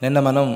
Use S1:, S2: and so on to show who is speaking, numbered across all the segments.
S1: నిన్న మనం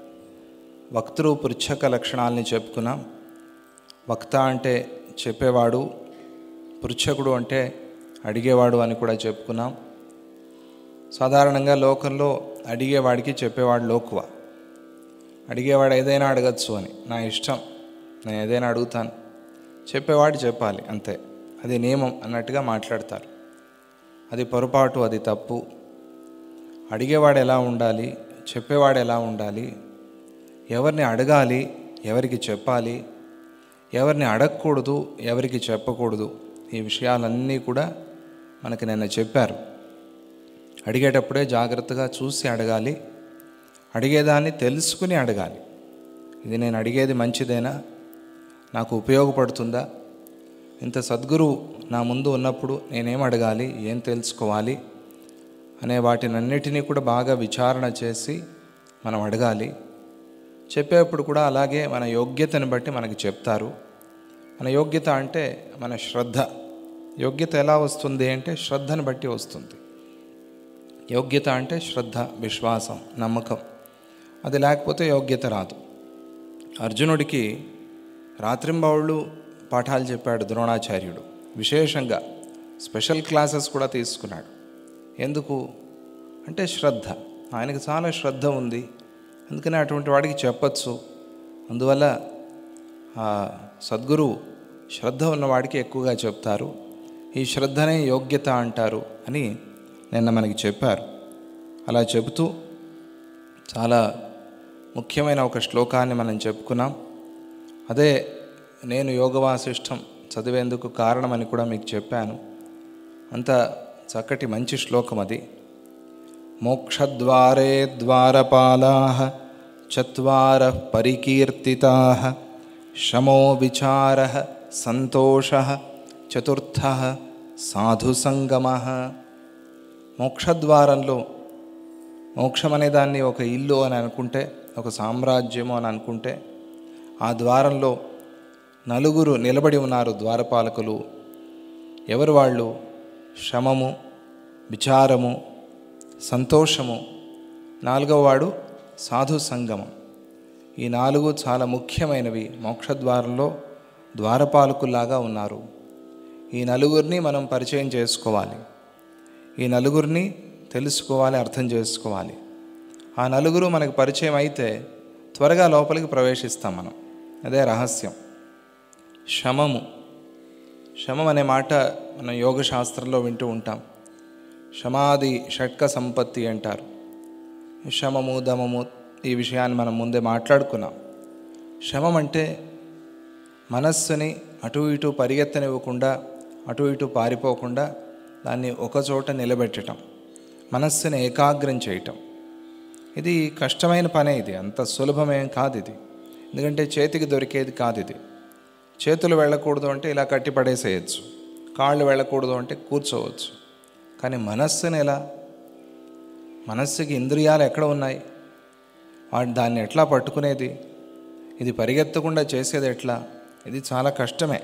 S1: వక్తృ పృచ్ఛక లక్షణాలని చెప్పుకున్నాం వక్త అంటే చెప్పేవాడు పృచ్ఛకుడు అంటే అడిగేవాడు అని కూడా చెప్పుకున్నాం సాధారణంగా లోకంలో అడిగేవాడికి చెప్పేవాడు లోకువ అడిగేవాడు ఏదైనా అడగచ్చు అని నా ఇష్టం నేను ఏదైనా అడుగుతాను చెప్పేవాడు చెప్పాలి అంతే అది నియమం అన్నట్టుగా మాట్లాడతారు అది పొరపాటు అది తప్పు అడిగేవాడు ఎలా ఉండాలి చెప్పేవాడు ఎలా ఉండాలి ఎవరిని అడగాలి ఎవరికి చెప్పాలి ఎవరిని అడగకూడదు ఎవరికి చెప్పకూడదు ఈ విషయాలన్నీ కూడా మనకి నిన్న చెప్పారు అడిగేటప్పుడే జాగ్రత్తగా చూసి అడగాలి అడిగేదాన్ని తెలుసుకుని అడగాలి ఇది నేను అడిగేది మంచిదేనా నాకు ఉపయోగపడుతుందా ఇంత సద్గురు నా ముందు ఉన్నప్పుడు నేనేం అడగాలి ఏం తెలుసుకోవాలి అనే వాటినన్నిటినీ కూడా బాగా విచారణ చేసి మనం అడగాలి చెప్పేప్పుడు కూడా అలాగే మన యోగ్యతను బట్టి మనకి చెప్తారు మన యోగ్యత అంటే మన శ్రద్ధ యోగ్యత ఎలా వస్తుంది అంటే శ్రద్ధను బట్టి వస్తుంది యోగ్యత అంటే శ్రద్ధ విశ్వాసం నమ్మకం అది లేకపోతే యోగ్యత రాదు అర్జునుడికి రాత్రింబౌళ్ళు పాఠాలు చెప్పాడు ద్రోణాచార్యుడు విశేషంగా స్పెషల్ క్లాసెస్ కూడా తీసుకున్నాడు ఎందుకు అంటే శ్రద్ధ ఆయనకు చాలా శ్రద్ధ ఉంది అందుకని అటువంటి వాడికి చెప్పచ్చు అందువల్ల ఆ సద్గురు శ్రద్ధ ఉన్నవాడికి ఎక్కువగా చెప్తారు ఈ శ్రద్ధనే యోగ్యత అంటారు అని నిన్న మనకి చెప్పారు అలా చెబుతూ చాలా ముఖ్యమైన ఒక శ్లోకాన్ని మనం చెప్పుకున్నాం అదే నేను యోగవాసిష్టం చదివేందుకు కారణమని కూడా మీకు చెప్పాను అంత చక్కటి మంచి శ్లోకం అది మోక్షద్వారే ద్వారపాలా చత్వార పరికీర్తితా శమో విచార సంతోష చతుర్థ సాధుసంగమ మోక్షద్వారంలో మోక్షం అనే దాన్ని ఒక ఇల్లు అని అనుకుంటే ఒక సామ్రాజ్యము అని అనుకుంటే ఆ ద్వారంలో నలుగురు నిలబడి ఉన్నారు ద్వారపాలకులు ఎవరు వాళ్ళు శమము విచారము సంతోషము నాలుగవ వాడు సాధు సంగమం ఈ నాలుగు చాలా ముఖ్యమైనవి మోక్షద్వారంలో ద్వారపాలకుల్లాగా ఉన్నారు ఈ నలుగురిని మనం పరిచయం చేసుకోవాలి ఈ నలుగురిని తెలుసుకోవాలి అర్థం చేసుకోవాలి ఆ నలుగురు మనకు పరిచయం అయితే త్వరగా లోపలికి ప్రవేశిస్తాం మనం అదే రహస్యం శమము శమం అనే మాట మనం యోగ శాస్త్రంలో వింటూ ఉంటాం శమాది షట్క సంపత్తి అంటారు శమము దమము ఈ విషయాన్ని మనం ముందే మాట్లాడుకున్నాం శమం అంటే మనస్సుని అటు ఇటు పరిగెత్తనివ్వకుండా అటు ఇటు పారిపోకుండా దాన్ని ఒకచోట నిలబెట్టడం మనస్సుని ఏకాగ్రం చేయటం ఇది కష్టమైన పనే ఇది అంత సులభమేం కాదు ఇది ఎందుకంటే చేతికి దొరికేది కాదు ఇది చేతులు వెళ్ళకూడదు అంటే ఇలా కట్టి పడేసేయచ్చు కాళ్ళు వెళ్ళకూడదు అంటే కూర్చోవచ్చు కానీ మనస్సుని ఎలా మనస్సుకి ఇంద్రియాలు ఎక్కడ ఉన్నాయి వాటి దాన్ని ఎట్లా పట్టుకునేది ఇది పరిగెత్తకుండా చేసేది ఎట్లా ఇది చాలా కష్టమే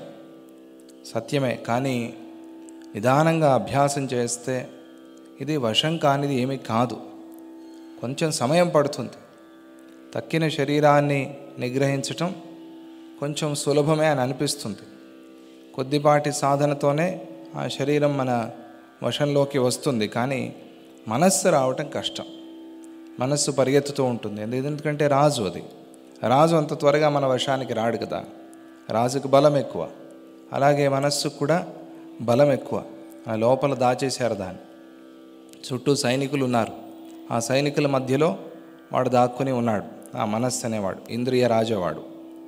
S1: సత్యమే కానీ నిదానంగా అభ్యాసం చేస్తే ఇది వశం కానిది ఏమీ కాదు కొంచెం సమయం పడుతుంది తక్కిన శరీరాన్ని నిగ్రహించటం కొంచెం సులభమే అని అనిపిస్తుంది కొద్దిపాటి సాధనతోనే ఆ శరీరం మన వశంలోకి వస్తుంది కానీ మనస్సు రావటం కష్టం మనస్సు పరిగెత్తుతూ ఉంటుంది ఎందుకంటే రాజు అది రాజు అంత త్వరగా మన వశానికి రాడు కదా రాజుకు బలం ఎక్కువ అలాగే మనస్సుకు కూడా బలం ఎక్కువ ఆ లోపల దాచేశారు దాన్ని చుట్టూ సైనికులు ఉన్నారు ఆ సైనికుల మధ్యలో వాడు దాక్కుని ఉన్నాడు ఆ మనస్సు అనేవాడు ఇంద్రియ రాజవాడు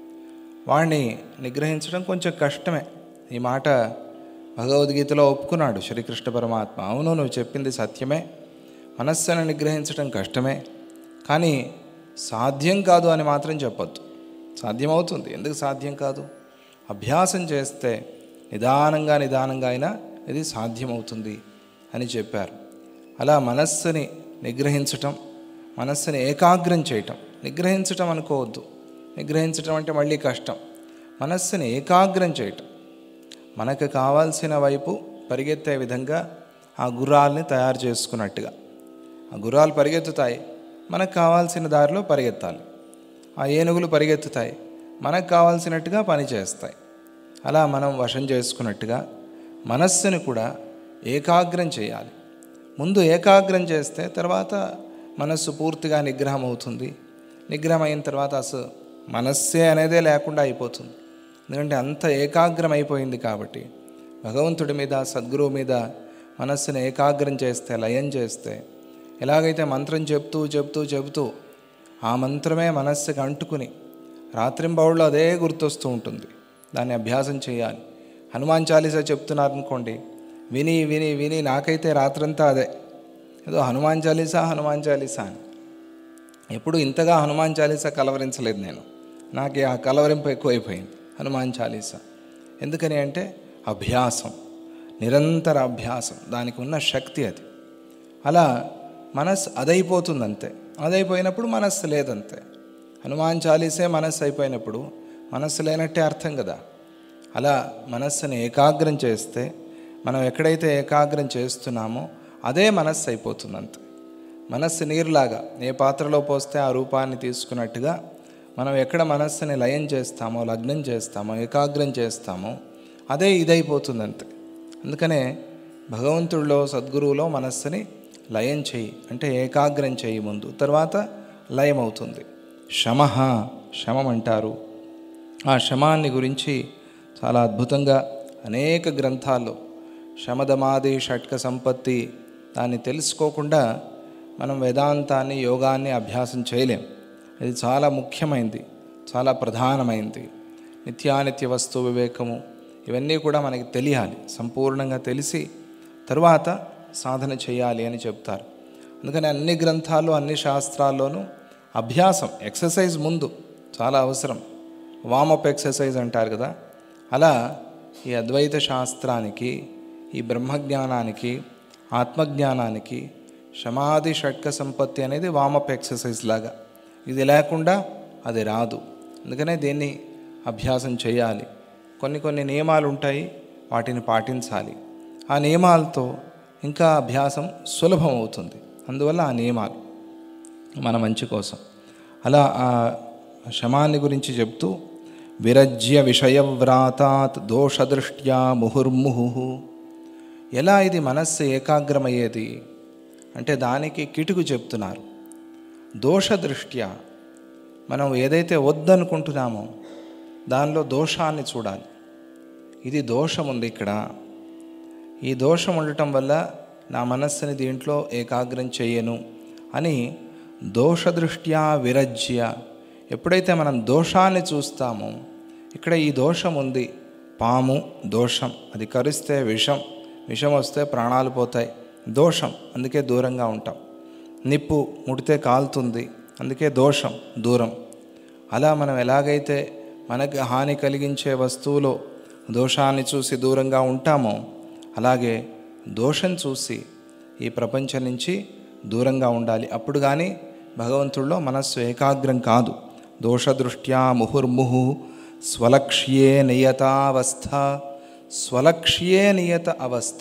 S1: వాడిని నిగ్రహించడం కొంచెం కష్టమే ఈ మాట భగవద్గీతలో ఒప్పుకున్నాడు శ్రీకృష్ణ పరమాత్మ అవును నువ్వు చెప్పింది సత్యమే మనస్సును నిగ్రహించడం కష్టమే కానీ సాధ్యం కాదు అని మాత్రం చెప్పొద్దు సాధ్యమవుతుంది ఎందుకు సాధ్యం కాదు అభ్యాసం చేస్తే నిదానంగా నిదానంగా అయినా ఇది సాధ్యమవుతుంది అని చెప్పారు అలా మనస్సుని నిగ్రహించటం మనస్సుని ఏకాగ్రం చేయటం నిగ్రహించటం అనుకోవద్దు నిగ్రహించటం అంటే మళ్ళీ కష్టం మనస్సుని ఏకాగ్రం చేయటం మనకు కావాల్సిన వైపు పరిగెత్తే విధంగా ఆ గుర్రాల్ని తయారు చేసుకున్నట్టుగా ఆ గుర్రాలు పరిగెత్తుతాయి మనకు కావాల్సిన దారిలో పరిగెత్తాలి ఆ ఏనుగులు పరిగెత్తుతాయి మనకు కావాల్సినట్టుగా పని చేస్తాయి అలా మనం వశం చేసుకున్నట్టుగా మనస్సుని కూడా ఏకాగ్రం చేయాలి ముందు ఏకాగ్రం చేస్తే తర్వాత మనస్సు పూర్తిగా నిగ్రహం అవుతుంది నిగ్రహం అయిన తర్వాత అసలు మనస్సే అనేదే లేకుండా అయిపోతుంది ఎందుకంటే అంత ఏకాగ్రం అయిపోయింది కాబట్టి భగవంతుడి మీద సద్గురువు మీద మనస్సుని ఏకాగ్రం చేస్తే లయం చేస్తే ఎలాగైతే మంత్రం చెప్తూ చెప్తూ చెబుతూ ఆ మంత్రమే మనస్సుకి అంటుకుని రాత్రింబౌళ్ళు అదే గుర్తొస్తూ ఉంటుంది దాన్ని అభ్యాసం చేయాలి హనుమాన్ చాలీసా చెప్తున్నారనుకోండి విని విని విని నాకైతే రాత్రంతా అదే ఏదో హనుమాన్ చాలీసా హనుమాన్ చాలీసా అని ఎప్పుడు ఇంతగా హనుమాన్ చాలీసా కలవరించలేదు నేను నాకు ఆ కలవరింపు ఎక్కువైపోయింది హనుమాన్ చాలీసా ఎందుకని అంటే అభ్యాసం నిరంతర అభ్యాసం దానికి ఉన్న శక్తి అది అలా మనస్సు అదైపోతుంది అంతే అదైపోయినప్పుడు మనస్సు లేదంతే హనుమాన్ చాలీసే మనస్సు అయిపోయినప్పుడు మనస్సు లేనట్టే అర్థం కదా అలా మనస్సుని ఏకాగ్రం చేస్తే మనం ఎక్కడైతే ఏకాగ్రం చేస్తున్నామో అదే మనస్సు అయిపోతుంది అంతే మనస్సు నీరులాగా ఏ పాత్రలో పోస్తే ఆ రూపాన్ని తీసుకున్నట్టుగా మనం ఎక్కడ మనస్సుని లయం చేస్తామో లగ్నం చేస్తామో ఏకాగ్రం చేస్తామో అదే ఇదైపోతుంది అంతే అందుకనే భగవంతుడిలో సద్గురువులో మనస్సుని లయం చేయి అంటే ఏకాగ్రం చేయి ముందు తర్వాత లయం అవుతుంది శమ శమం అంటారు ఆ శమాన్ని గురించి చాలా అద్భుతంగా అనేక గ్రంథాల్లో శమదమాది షట్క సంపత్తి దాన్ని తెలుసుకోకుండా మనం వేదాంతాన్ని యోగాన్ని అభ్యాసం చేయలేం ఇది చాలా ముఖ్యమైనది చాలా ప్రధానమైనది నిత్యానిత్య వస్తు వివేకము ఇవన్నీ కూడా మనకి తెలియాలి సంపూర్ణంగా తెలిసి తరువాత సాధన చేయాలి అని చెప్తారు అందుకని అన్ని గ్రంథాలు అన్ని శాస్త్రాల్లోనూ అభ్యాసం ఎక్సర్సైజ్ ముందు చాలా అవసరం వామప్ ఎక్సర్సైజ్ అంటారు కదా అలా ఈ అద్వైత శాస్త్రానికి ఈ బ్రహ్మజ్ఞానానికి ఆత్మజ్ఞానానికి సమాధి షట్క సంపత్తి అనేది వామప్ ఎక్సర్సైజ్ లాగా ఇది లేకుండా అది రాదు అందుకనే దీన్ని అభ్యాసం చేయాలి కొన్ని కొన్ని నియమాలు ఉంటాయి వాటిని పాటించాలి ఆ నియమాలతో ఇంకా అభ్యాసం సులభం అవుతుంది అందువల్ల ఆ నియమాలు మన మంచి కోసం అలా ఆ శమాన్ని గురించి చెప్తూ విరజ్య విషయవ్రాతాత్ దోషదృష్ట్యా ముహుర్ముహు ఎలా ఇది మనస్సు ఏకాగ్రమయ్యేది అంటే దానికి కిటుకు చెప్తున్నారు దోషదృష్ట్యా మనం ఏదైతే వద్దనుకుంటున్నామో దానిలో దోషాన్ని చూడాలి ఇది దోషం ఉంది ఇక్కడ ఈ దోషం ఉండటం వల్ల నా మనస్సుని దీంట్లో ఏకాగ్రం చేయను అని దోషదృష్ట్యా విరజ్య ఎప్పుడైతే మనం దోషాన్ని చూస్తామో ఇక్కడ ఈ దోషం ఉంది పాము దోషం అది కరిస్తే విషం విషం వస్తే ప్రాణాలు పోతాయి దోషం అందుకే దూరంగా ఉంటాం నిప్పు ముడితే కాలుతుంది అందుకే దోషం దూరం అలా మనం ఎలాగైతే మనకు హాని కలిగించే వస్తువులో దోషాన్ని చూసి దూరంగా ఉంటామో అలాగే దోషం చూసి ఈ ప్రపంచం నుంచి దూరంగా ఉండాలి అప్పుడు కానీ భగవంతుడిలో మనస్సు ఏకాగ్రం కాదు దోషదృష్ట్యా ముహుర్ముహు స్వలక్ష్యే నియతావస్థ స్వలక్ష్యే నియత అవస్థ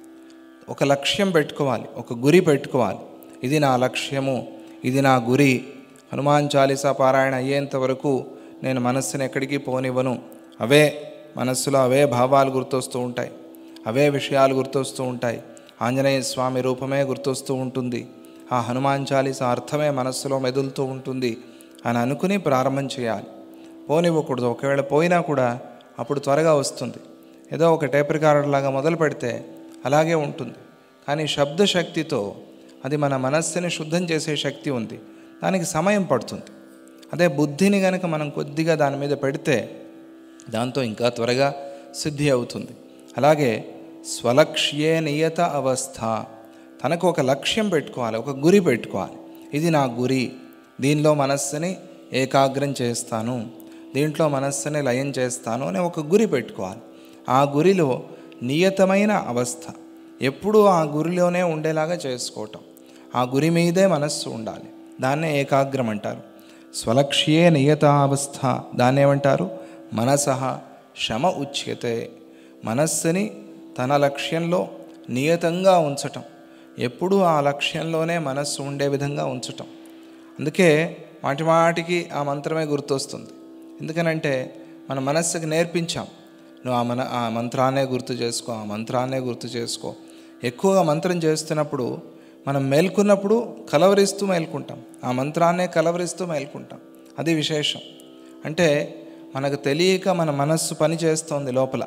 S1: ఒక లక్ష్యం పెట్టుకోవాలి ఒక గురి పెట్టుకోవాలి ఇది నా లక్ష్యము ఇది నా గురి హనుమాన్ చాలీసా పారాయణ అయ్యేంత వరకు నేను మనస్సుని ఎక్కడికి పోనివ్వను అవే మనస్సులో అవే భావాలు గుర్తొస్తూ ఉంటాయి అవే విషయాలు గుర్తొస్తూ ఉంటాయి ఆంజనేయ స్వామి రూపమే గుర్తొస్తూ ఉంటుంది ఆ హనుమాన్ చాలీసా అర్థమే మనస్సులో మెదులుతూ ఉంటుంది అని అనుకుని ప్రారంభం చేయాలి పోనివ్వకూడదు ఒకవేళ పోయినా కూడా అప్పుడు త్వరగా వస్తుంది ఏదో ఒక టేప్ రికార్డర్ లాగా మొదలు పెడితే అలాగే ఉంటుంది కానీ శబ్దశక్తితో అది మన మనస్సుని శుద్ధం చేసే శక్తి ఉంది దానికి సమయం పడుతుంది అదే బుద్ధిని కనుక మనం కొద్దిగా దాని మీద పెడితే దాంతో ఇంకా త్వరగా సిద్ధి అవుతుంది అలాగే స్వలక్ష్యే నియత అవస్థ తనకు ఒక లక్ష్యం పెట్టుకోవాలి ఒక గురి పెట్టుకోవాలి ఇది నా గురి దీనిలో మనస్సుని ఏకాగ్రం చేస్తాను దీంట్లో మనస్సుని లయం చేస్తాను అనే ఒక గురి పెట్టుకోవాలి ఆ గురిలో నియతమైన అవస్థ ఎప్పుడూ ఆ గురిలోనే ఉండేలాగా చేసుకోవటం ఆ గురి మీదే మనస్సు ఉండాలి దాన్నే ఏకాగ్రం అంటారు స్వలక్ష్యే నియతావస్థ దాన్ని ఏమంటారు మనస శమ ఉచ్యతే మనస్సుని తన లక్ష్యంలో నియతంగా ఉంచటం ఎప్పుడూ ఆ లక్ష్యంలోనే మనస్సు ఉండే విధంగా ఉంచటం అందుకే మాటి మాటికి ఆ మంత్రమే గుర్తొస్తుంది ఎందుకనంటే మన మనస్సుకి నేర్పించాం నువ్వు ఆ మన ఆ మంత్రాన్నే గుర్తు చేసుకో ఆ మంత్రాన్నే గుర్తు చేసుకో ఎక్కువగా మంత్రం చేస్తున్నప్పుడు మనం మేల్కొన్నప్పుడు కలవరిస్తూ మేల్కుంటాం ఆ మంత్రాన్నే కలవరిస్తూ మేల్కుంటాం అది విశేషం అంటే మనకు తెలియక మన మనస్సు పని చేస్తోంది లోపల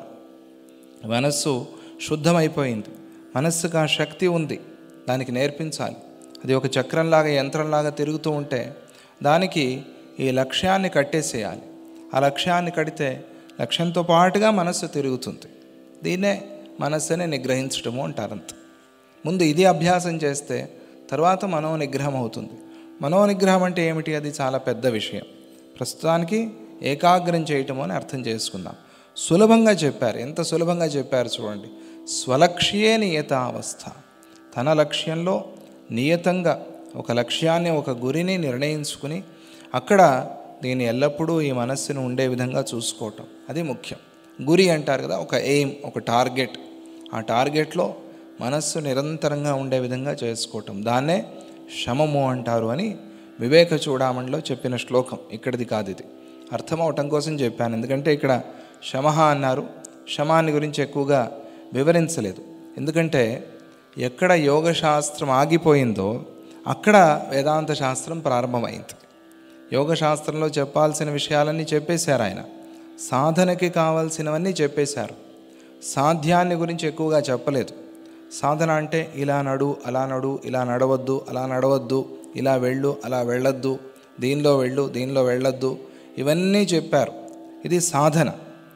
S1: మనస్సు శుద్ధమైపోయింది మనస్సుకు ఆ శక్తి ఉంది దానికి నేర్పించాలి అది ఒక చక్రంలాగా యంత్రంలాగా తిరుగుతూ ఉంటే దానికి ఈ లక్ష్యాన్ని కట్టేసేయాలి ఆ లక్ష్యాన్ని కడితే లక్ష్యంతో పాటుగా మనస్సు తిరుగుతుంది దీన్నే మనస్సుని నిగ్రహించడము అంటారంత ముందు ఇది అభ్యాసం చేస్తే తర్వాత మనో నిగ్రహం అవుతుంది మనో నిగ్రహం అంటే ఏమిటి అది చాలా పెద్ద విషయం ప్రస్తుతానికి ఏకాగ్రం చేయటము అని అర్థం చేసుకుందాం సులభంగా చెప్పారు ఎంత సులభంగా చెప్పారు చూడండి స్వలక్ష్యే నియత అవస్థ తన లక్ష్యంలో నియతంగా ఒక లక్ష్యాన్ని ఒక గురిని నిర్ణయించుకుని అక్కడ దీన్ని ఎల్లప్పుడూ ఈ మనస్సును ఉండే విధంగా చూసుకోవటం అది ముఖ్యం గురి అంటారు కదా ఒక ఎయిమ్ ఒక టార్గెట్ ఆ టార్గెట్లో మనస్సు నిరంతరంగా ఉండే విధంగా చేసుకోవటం దాన్నే శమము అంటారు అని వివేక చూడామణిలో చెప్పిన శ్లోకం ఇక్కడిది కాదు ఇది అర్థం అవటం కోసం చెప్పాను ఎందుకంటే ఇక్కడ శమహ అన్నారు శమాన్ని గురించి ఎక్కువగా వివరించలేదు ఎందుకంటే ఎక్కడ యోగ శాస్త్రం ఆగిపోయిందో అక్కడ వేదాంత శాస్త్రం ప్రారంభమైంది యోగ శాస్త్రంలో చెప్పాల్సిన విషయాలన్నీ చెప్పేశారు ఆయన సాధనకి కావాల్సినవన్నీ చెప్పేశారు సాధ్యాన్ని గురించి ఎక్కువగా చెప్పలేదు సాధన అంటే ఇలా నడు అలా నడు ఇలా నడవద్దు అలా నడవద్దు ఇలా వెళ్ళు అలా వెళ్ళొద్దు దీనిలో వెళ్ళు దీనిలో వెళ్ళొద్దు ఇవన్నీ చెప్పారు ఇది సాధన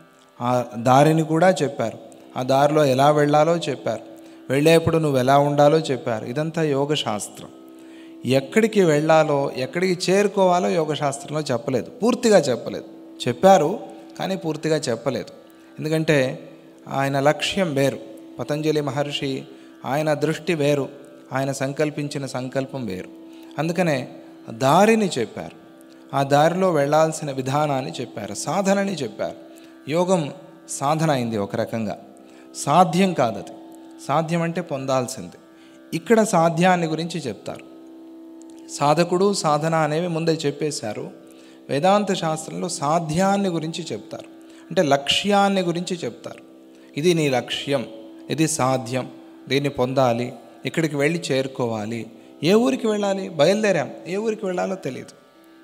S1: ఆ దారిని కూడా చెప్పారు ఆ దారిలో ఎలా వెళ్ళాలో చెప్పారు వెళ్ళేప్పుడు నువ్వు ఎలా ఉండాలో చెప్పారు ఇదంతా యోగ శాస్త్రం ఎక్కడికి వెళ్ళాలో ఎక్కడికి చేరుకోవాలో యోగ శాస్త్రంలో చెప్పలేదు పూర్తిగా చెప్పలేదు చెప్పారు కానీ పూర్తిగా చెప్పలేదు ఎందుకంటే ఆయన లక్ష్యం వేరు పతంజలి మహర్షి ఆయన దృష్టి వేరు ఆయన సంకల్పించిన సంకల్పం వేరు అందుకనే దారిని చెప్పారు ఆ దారిలో వెళ్ళాల్సిన విధానాన్ని చెప్పారు సాధనని చెప్పారు యోగం సాధన అయింది ఒక రకంగా సాధ్యం కాదది సాధ్యం అంటే పొందాల్సింది ఇక్కడ సాధ్యాన్ని గురించి చెప్తారు సాధకుడు సాధన అనేవి ముందే చెప్పేశారు వేదాంత శాస్త్రంలో సాధ్యాన్ని గురించి చెప్తారు అంటే లక్ష్యాన్ని గురించి చెప్తారు ఇది నీ లక్ష్యం ఇది సాధ్యం దీన్ని పొందాలి ఇక్కడికి వెళ్ళి చేరుకోవాలి ఏ ఊరికి వెళ్ళాలి బయలుదేరాం ఏ ఊరికి వెళ్ళాలో తెలియదు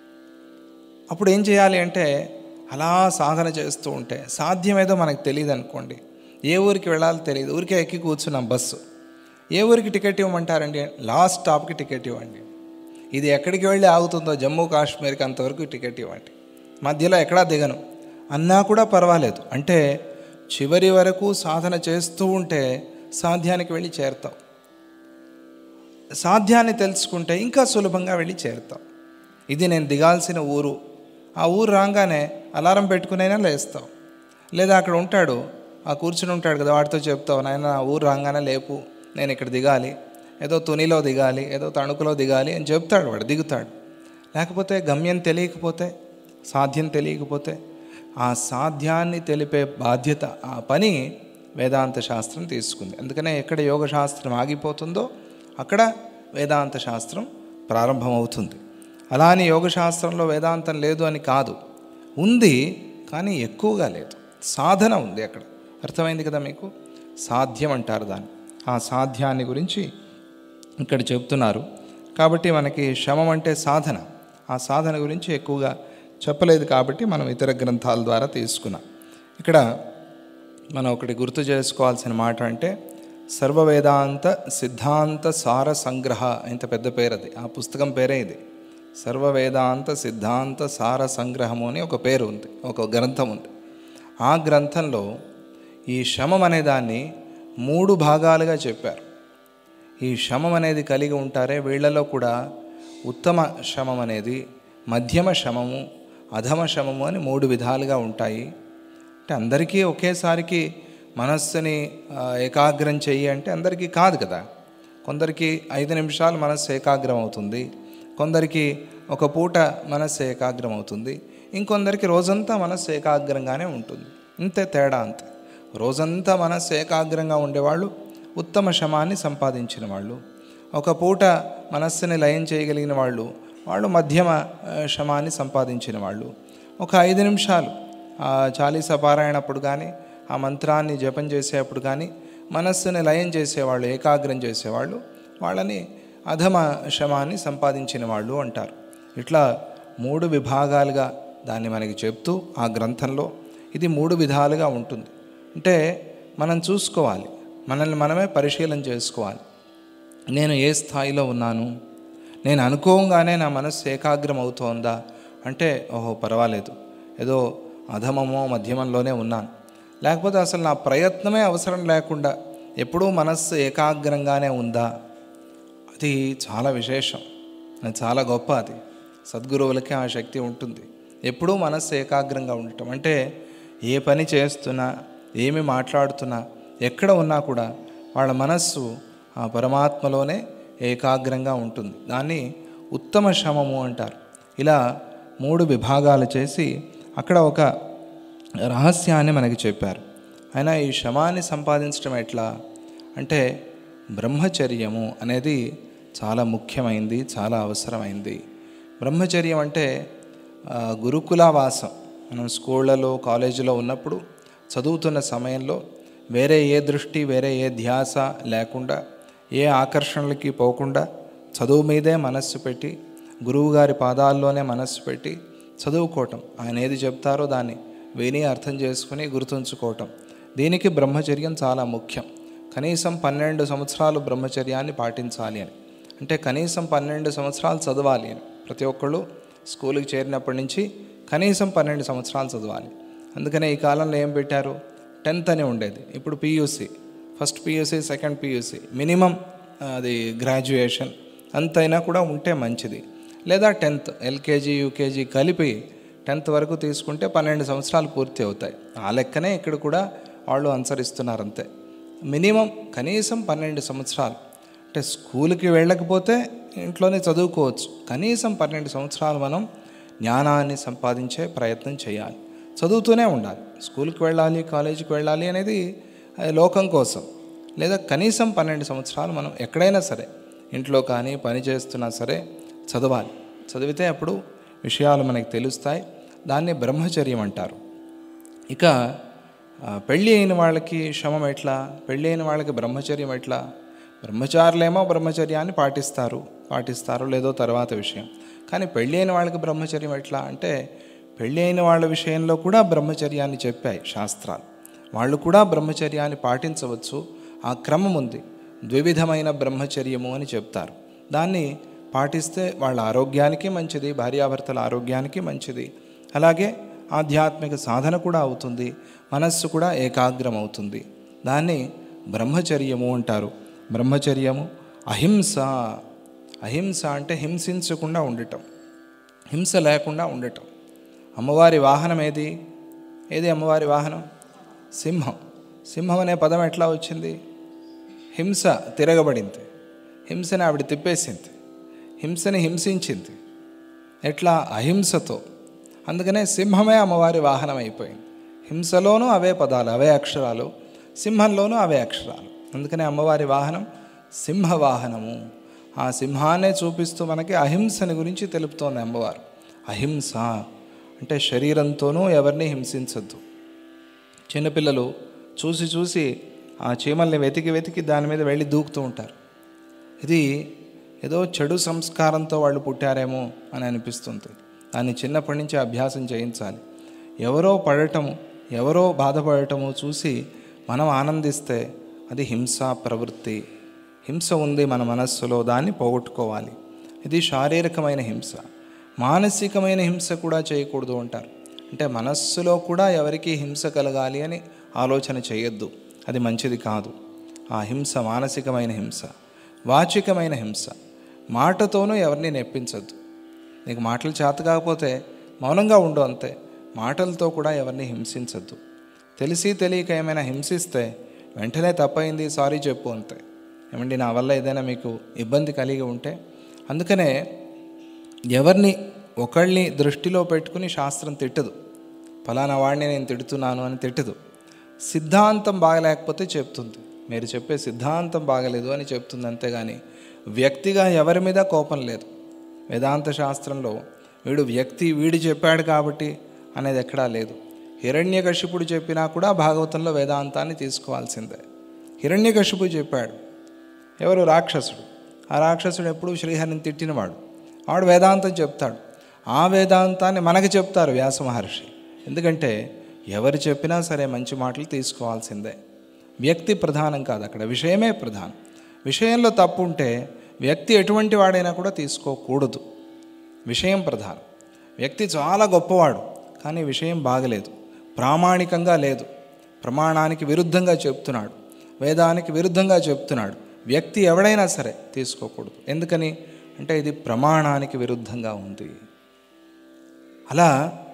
S1: అప్పుడు ఏం చేయాలి అంటే అలా సాధన చేస్తూ ఉంటే సాధ్యమేదో మనకు తెలియదు అనుకోండి ఏ ఊరికి వెళ్ళాలో తెలియదు ఊరికే ఎక్కి కూర్చున్నాం బస్సు ఏ ఊరికి టికెట్ ఇవ్వమంటారండి లాస్ట్ స్టాప్కి టికెట్ ఇవ్వండి ఇది ఎక్కడికి వెళ్ళి ఆగుతుందో జమ్మూ కాశ్మీర్కి అంతవరకు టికెట్ ఇవ్వండి మధ్యలో ఎక్కడా దిగను అన్నా కూడా పర్వాలేదు అంటే చివరి వరకు సాధన చేస్తూ ఉంటే సాధ్యానికి వెళ్ళి చేరుతాం సాధ్యాన్ని తెలుసుకుంటే ఇంకా సులభంగా వెళ్ళి చేరుతాం ఇది నేను దిగాల్సిన ఊరు ఆ ఊరు రాగానే అలారం పెట్టుకునైనా లేస్తావు లేదా అక్కడ ఉంటాడు ఆ కూర్చుని ఉంటాడు కదా వాడితో చెప్తావు నాయన ఆ ఊరు రాగానే లేపు నేను ఇక్కడ దిగాలి ఏదో తునిలో దిగాలి ఏదో తణుకులో దిగాలి అని చెప్తాడు వాడు దిగుతాడు లేకపోతే గమ్యం తెలియకపోతే సాధ్యం తెలియకపోతే ఆ సాధ్యాన్ని తెలిపే బాధ్యత ఆ పని వేదాంత శాస్త్రం తీసుకుంది అందుకనే ఎక్కడ యోగ శాస్త్రం ఆగిపోతుందో అక్కడ వేదాంత శాస్త్రం ప్రారంభమవుతుంది అలా అని యోగ శాస్త్రంలో వేదాంతం లేదు అని కాదు ఉంది కానీ ఎక్కువగా లేదు సాధన ఉంది అక్కడ అర్థమైంది కదా మీకు సాధ్యం అంటారు దాన్ని ఆ సాధ్యాన్ని గురించి ఇక్కడ చెప్తున్నారు కాబట్టి మనకి శమం అంటే సాధన ఆ సాధన గురించి ఎక్కువగా చెప్పలేదు కాబట్టి మనం ఇతర గ్రంథాల ద్వారా తీసుకున్నాం ఇక్కడ మనం ఒకటి గుర్తు చేసుకోవాల్సిన మాట అంటే సర్వవేదాంత సిద్ధాంత సార సంగ్రహ ఇంత పెద్ద పేరు అది ఆ పుస్తకం పేరే ఇది సర్వవేదాంత సిద్ధాంత సార సంగ్రహము అని ఒక పేరు ఉంది ఒక గ్రంథం ఉంది ఆ గ్రంథంలో ఈ శమం అనే దాన్ని మూడు భాగాలుగా చెప్పారు ఈ శమం అనేది కలిగి ఉంటారే వీళ్ళలో కూడా ఉత్తమ శమం అనేది మధ్యమ శమము అధమ శమము అని మూడు విధాలుగా ఉంటాయి అంటే అందరికీ ఒకేసారికి మనస్సుని ఆ, ఏకాగ్రం చెయ్యి అంటే అందరికీ కాదు కదా కొందరికి ఐదు నిమిషాలు మనస్సు ఏకాగ్రం అవుతుంది కొందరికి ఒక పూట మనస్సు ఏకాగ్రం అవుతుంది ఇంకొందరికి రోజంతా మనస్సు ఏకాగ్రంగానే ఉంటుంది ఇంతే తేడా అంతే రోజంతా మనస్సు ఏకాగ్రంగా ఉండేవాళ్ళు ఉత్తమ శమాన్ని సంపాదించిన వాళ్ళు ఒక పూట మనస్సుని లయం చేయగలిగిన వాళ్ళు వాళ్ళు మధ్యమ ఆ, శమాన్ని సంపాదించిన వాళ్ళు ఒక ఐదు నిమిషాలు ఆ చాలీస పారాయణప్పుడు కానీ ఆ మంత్రాన్ని జపం చేసేటప్పుడు కానీ మనస్సుని లయం చేసేవాళ్ళు ఏకాగ్రం చేసేవాళ్ళు వాళ్ళని అధమ శమాన్ని సంపాదించిన వాళ్ళు అంటారు ఇట్లా మూడు విభాగాలుగా దాన్ని మనకి చెప్తూ ఆ గ్రంథంలో ఇది మూడు విధాలుగా ఉంటుంది అంటే మనం చూసుకోవాలి మనల్ని మనమే పరిశీలన చేసుకోవాలి నేను ఏ స్థాయిలో ఉన్నాను నేను అనుకోగానే నా మనస్సు ఏకాగ్రం అవుతోందా అంటే ఓహో పర్వాలేదు ఏదో అధమమో మధ్యమంలోనే ఉన్నాను లేకపోతే అసలు నా ప్రయత్నమే అవసరం లేకుండా ఎప్పుడూ మనస్సు ఏకాగ్రంగానే ఉందా అది చాలా విశేషం అది చాలా గొప్ప అది సద్గురువులకి ఆ శక్తి ఉంటుంది ఎప్పుడూ మనస్సు ఏకాగ్రంగా ఉండటం అంటే ఏ పని చేస్తున్నా ఏమి మాట్లాడుతున్నా ఎక్కడ ఉన్నా కూడా వాళ్ళ మనస్సు ఆ పరమాత్మలోనే ఏకాగ్రంగా ఉంటుంది దాన్ని ఉత్తమ శమము అంటారు ఇలా మూడు విభాగాలు చేసి అక్కడ ఒక రహస్యాన్ని మనకి చెప్పారు అయినా ఈ శమాన్ని సంపాదించడం ఎట్లా అంటే బ్రహ్మచర్యము అనేది చాలా ముఖ్యమైంది చాలా అవసరమైంది బ్రహ్మచర్యం అంటే ఆ, గురుకులావాసం మనం స్కూళ్ళలో కాలేజీలో ఉన్నప్పుడు చదువుతున్న సమయంలో వేరే ఏ దృష్టి వేరే ఏ ధ్యాస లేకుండా ఏ ఆకర్షణలకి పోకుండా చదువు మీదే మనస్సు పెట్టి గురువుగారి పాదాల్లోనే మనస్సు పెట్టి చదువుకోవటం ఆయన ఏది చెప్తారో దాన్ని విని అర్థం చేసుకుని గుర్తుంచుకోవటం దీనికి బ్రహ్మచర్యం చాలా ముఖ్యం కనీసం పన్నెండు సంవత్సరాలు బ్రహ్మచర్యాన్ని పాటించాలి అని అంటే కనీసం పన్నెండు సంవత్సరాలు చదవాలి అని ప్రతి ఒక్కళ్ళు స్కూల్కి చేరినప్పటి నుంచి కనీసం పన్నెండు సంవత్సరాలు చదవాలి అందుకనే ఈ కాలంలో ఏం పెట్టారు టెన్త్ అని ఉండేది ఇప్పుడు PUC first PUC second PUC minimum అది గ్రాడ్యుయేషన్ అంతైనా కూడా ఉంటే మంచిది లేదా టెన్త్ ఎల్కేజీ యూకేజీ కలిపి టెన్త్ వరకు తీసుకుంటే పన్నెండు సంవత్సరాలు పూర్తి అవుతాయి ఆ లెక్కనే ఇక్కడ కూడా వాళ్ళు అనుసరిస్తున్నారు అంతే మినిమం కనీసం పన్నెండు సంవత్సరాలు అంటే స్కూల్కి వెళ్ళకపోతే ఇంట్లోనే చదువుకోవచ్చు కనీసం పన్నెండు సంవత్సరాలు మనం జ్ఞానాన్ని సంపాదించే ప్రయత్నం చేయాలి చదువుతూనే ఉండాలి స్కూల్కి వెళ్ళాలి కాలేజీకి వెళ్ళాలి అనేది అది లోకం కోసం లేదా కనీసం పన్నెండు సంవత్సరాలు మనం ఎక్కడైనా సరే ఇంట్లో కానీ పని చేస్తున్నా సరే చదవాలి చదివితే అప్పుడు విషయాలు మనకి తెలుస్తాయి దాన్ని బ్రహ్మచర్యం అంటారు ఇక ఆ, పెళ్ళి అయిన వాళ్ళకి శమం ఎట్లా పెళ్ళి అయిన వాళ్ళకి బ్రహ్మచర్యం ఎట్లా బ్రహ్మచారులేమో బ్రహ్మచర్యాన్ని పాటిస్తారు పాటిస్తారు లేదో తర్వాత విషయం కానీ పెళ్ళి అయిన వాళ్ళకి బ్రహ్మచర్యం ఎట్లా అంటే పెళ్ళి అయిన వాళ్ళ విషయంలో కూడా బ్రహ్మచర్యాన్ని చెప్పాయి శాస్త్రాలు వాళ్ళు కూడా బ్రహ్మచర్యాన్ని పాటించవచ్చు ఆ క్రమం ఉంది ద్వివిధమైన బ్రహ్మచర్యము అని చెప్తారు దాన్ని పాటిస్తే వాళ్ళ ఆరోగ్యానికి మంచిది భార్యాభర్తల ఆరోగ్యానికి మంచిది అలాగే ఆధ్యాత్మిక సాధన కూడా అవుతుంది మనస్సు కూడా ఏకాగ్రం అవుతుంది దాన్ని బ్రహ్మచర్యము అంటారు బ్రహ్మచర్యము అహింస అహింస అంటే హింసించకుండా ఉండటం హింస లేకుండా ఉండటం అమ్మవారి వాహనం ఏది ఏది అమ్మవారి వాహనం సింహం సింహం అనే పదం ఎట్లా వచ్చింది హింస తిరగబడింది హింసని ఆవిడ తిప్పేసింది హింసని హింసించింది ఎట్లా అహింసతో అందుకనే సింహమే అమ్మవారి వాహనం అయిపోయింది హింసలోనూ అవే పదాలు అవే అక్షరాలు సింహంలోనూ అవే అక్షరాలు అందుకనే అమ్మవారి వాహనం సింహ వాహనము ఆ సింహాన్నే చూపిస్తూ మనకి అహింసని గురించి తెలుపుతోంది అమ్మవారు అహింస అంటే శరీరంతోనూ ఎవరిని హింసించద్దు చిన్నపిల్లలు చూసి చూసి ఆ చీమల్ని వెతికి వెతికి దాని మీద వెళ్ళి దూకుతూ ఉంటారు ఇది ఏదో చెడు సంస్కారంతో వాళ్ళు పుట్టారేమో అని అనిపిస్తుంది దాన్ని చిన్నప్పటి నుంచి అభ్యాసం చేయించాలి ఎవరో పడటము ఎవరో బాధపడటము చూసి మనం ఆనందిస్తే అది హింసా ప్రవృత్తి హింస ఉంది మన మనస్సులో దాన్ని పోగొట్టుకోవాలి ఇది శారీరకమైన హింస మానసికమైన హింస కూడా చేయకూడదు అంటారు అంటే మనస్సులో కూడా ఎవరికి హింస కలగాలి అని ఆలోచన చేయొద్దు అది మంచిది కాదు ఆ హింస మానసికమైన హింస వాచికమైన హింస మాటతోనూ ఎవరిని నెప్పించద్దు నీకు మాటలు చేత కాకపోతే మౌనంగా ఉండు అంతే మాటలతో కూడా ఎవరిని హింసించద్దు తెలిసి తెలియక ఏమైనా హింసిస్తే వెంటనే తప్పైంది సారీ చెప్పు అంతే ఏమండి నా వల్ల ఏదైనా మీకు ఇబ్బంది కలిగి ఉంటే అందుకనే ఎవరిని ఒకళ్ళని దృష్టిలో పెట్టుకుని శాస్త్రం తిట్టదు ఫలానా వాడిని నేను తిడుతున్నాను అని తిట్టదు సిద్ధాంతం బాగలేకపోతే చెప్తుంది మీరు చెప్పే సిద్ధాంతం బాగలేదు అని చెప్తుంది అంతేగాని వ్యక్తిగా ఎవరి మీద కోపం లేదు వేదాంత శాస్త్రంలో వీడు వ్యక్తి వీడు చెప్పాడు కాబట్టి అనేది ఎక్కడా లేదు హిరణ్యకశిపుడు చెప్పినా కూడా భాగవతంలో వేదాంతాన్ని తీసుకోవాల్సిందే హిరణ్యకశిపు చెప్పాడు ఎవరు రాక్షసుడు ఆ రాక్షసుడు ఎప్పుడు శ్రీహరిని తిట్టినవాడు వాడు వేదాంతం చెప్తాడు ఆ వేదాంతాన్ని మనకు చెప్తారు వ్యాస మహర్షి ఎందుకంటే ఎవరు చెప్పినా సరే మంచి మాటలు తీసుకోవాల్సిందే వ్యక్తి ప్రధానం కాదు అక్కడ విషయమే ప్రధానం విషయంలో తప్పు ఉంటే వ్యక్తి ఎటువంటి వాడైనా కూడా తీసుకోకూడదు విషయం ప్రధానం వ్యక్తి చాలా గొప్పవాడు కానీ విషయం బాగలేదు ప్రామాణికంగా లేదు ప్రమాణానికి విరుద్ధంగా చెప్తున్నాడు వేదానికి విరుద్ధంగా చెప్తున్నాడు వ్యక్తి ఎవడైనా సరే తీసుకోకూడదు ఎందుకని అంటే ఇది ప్రమాణానికి విరుద్ధంగా ఉంది అలా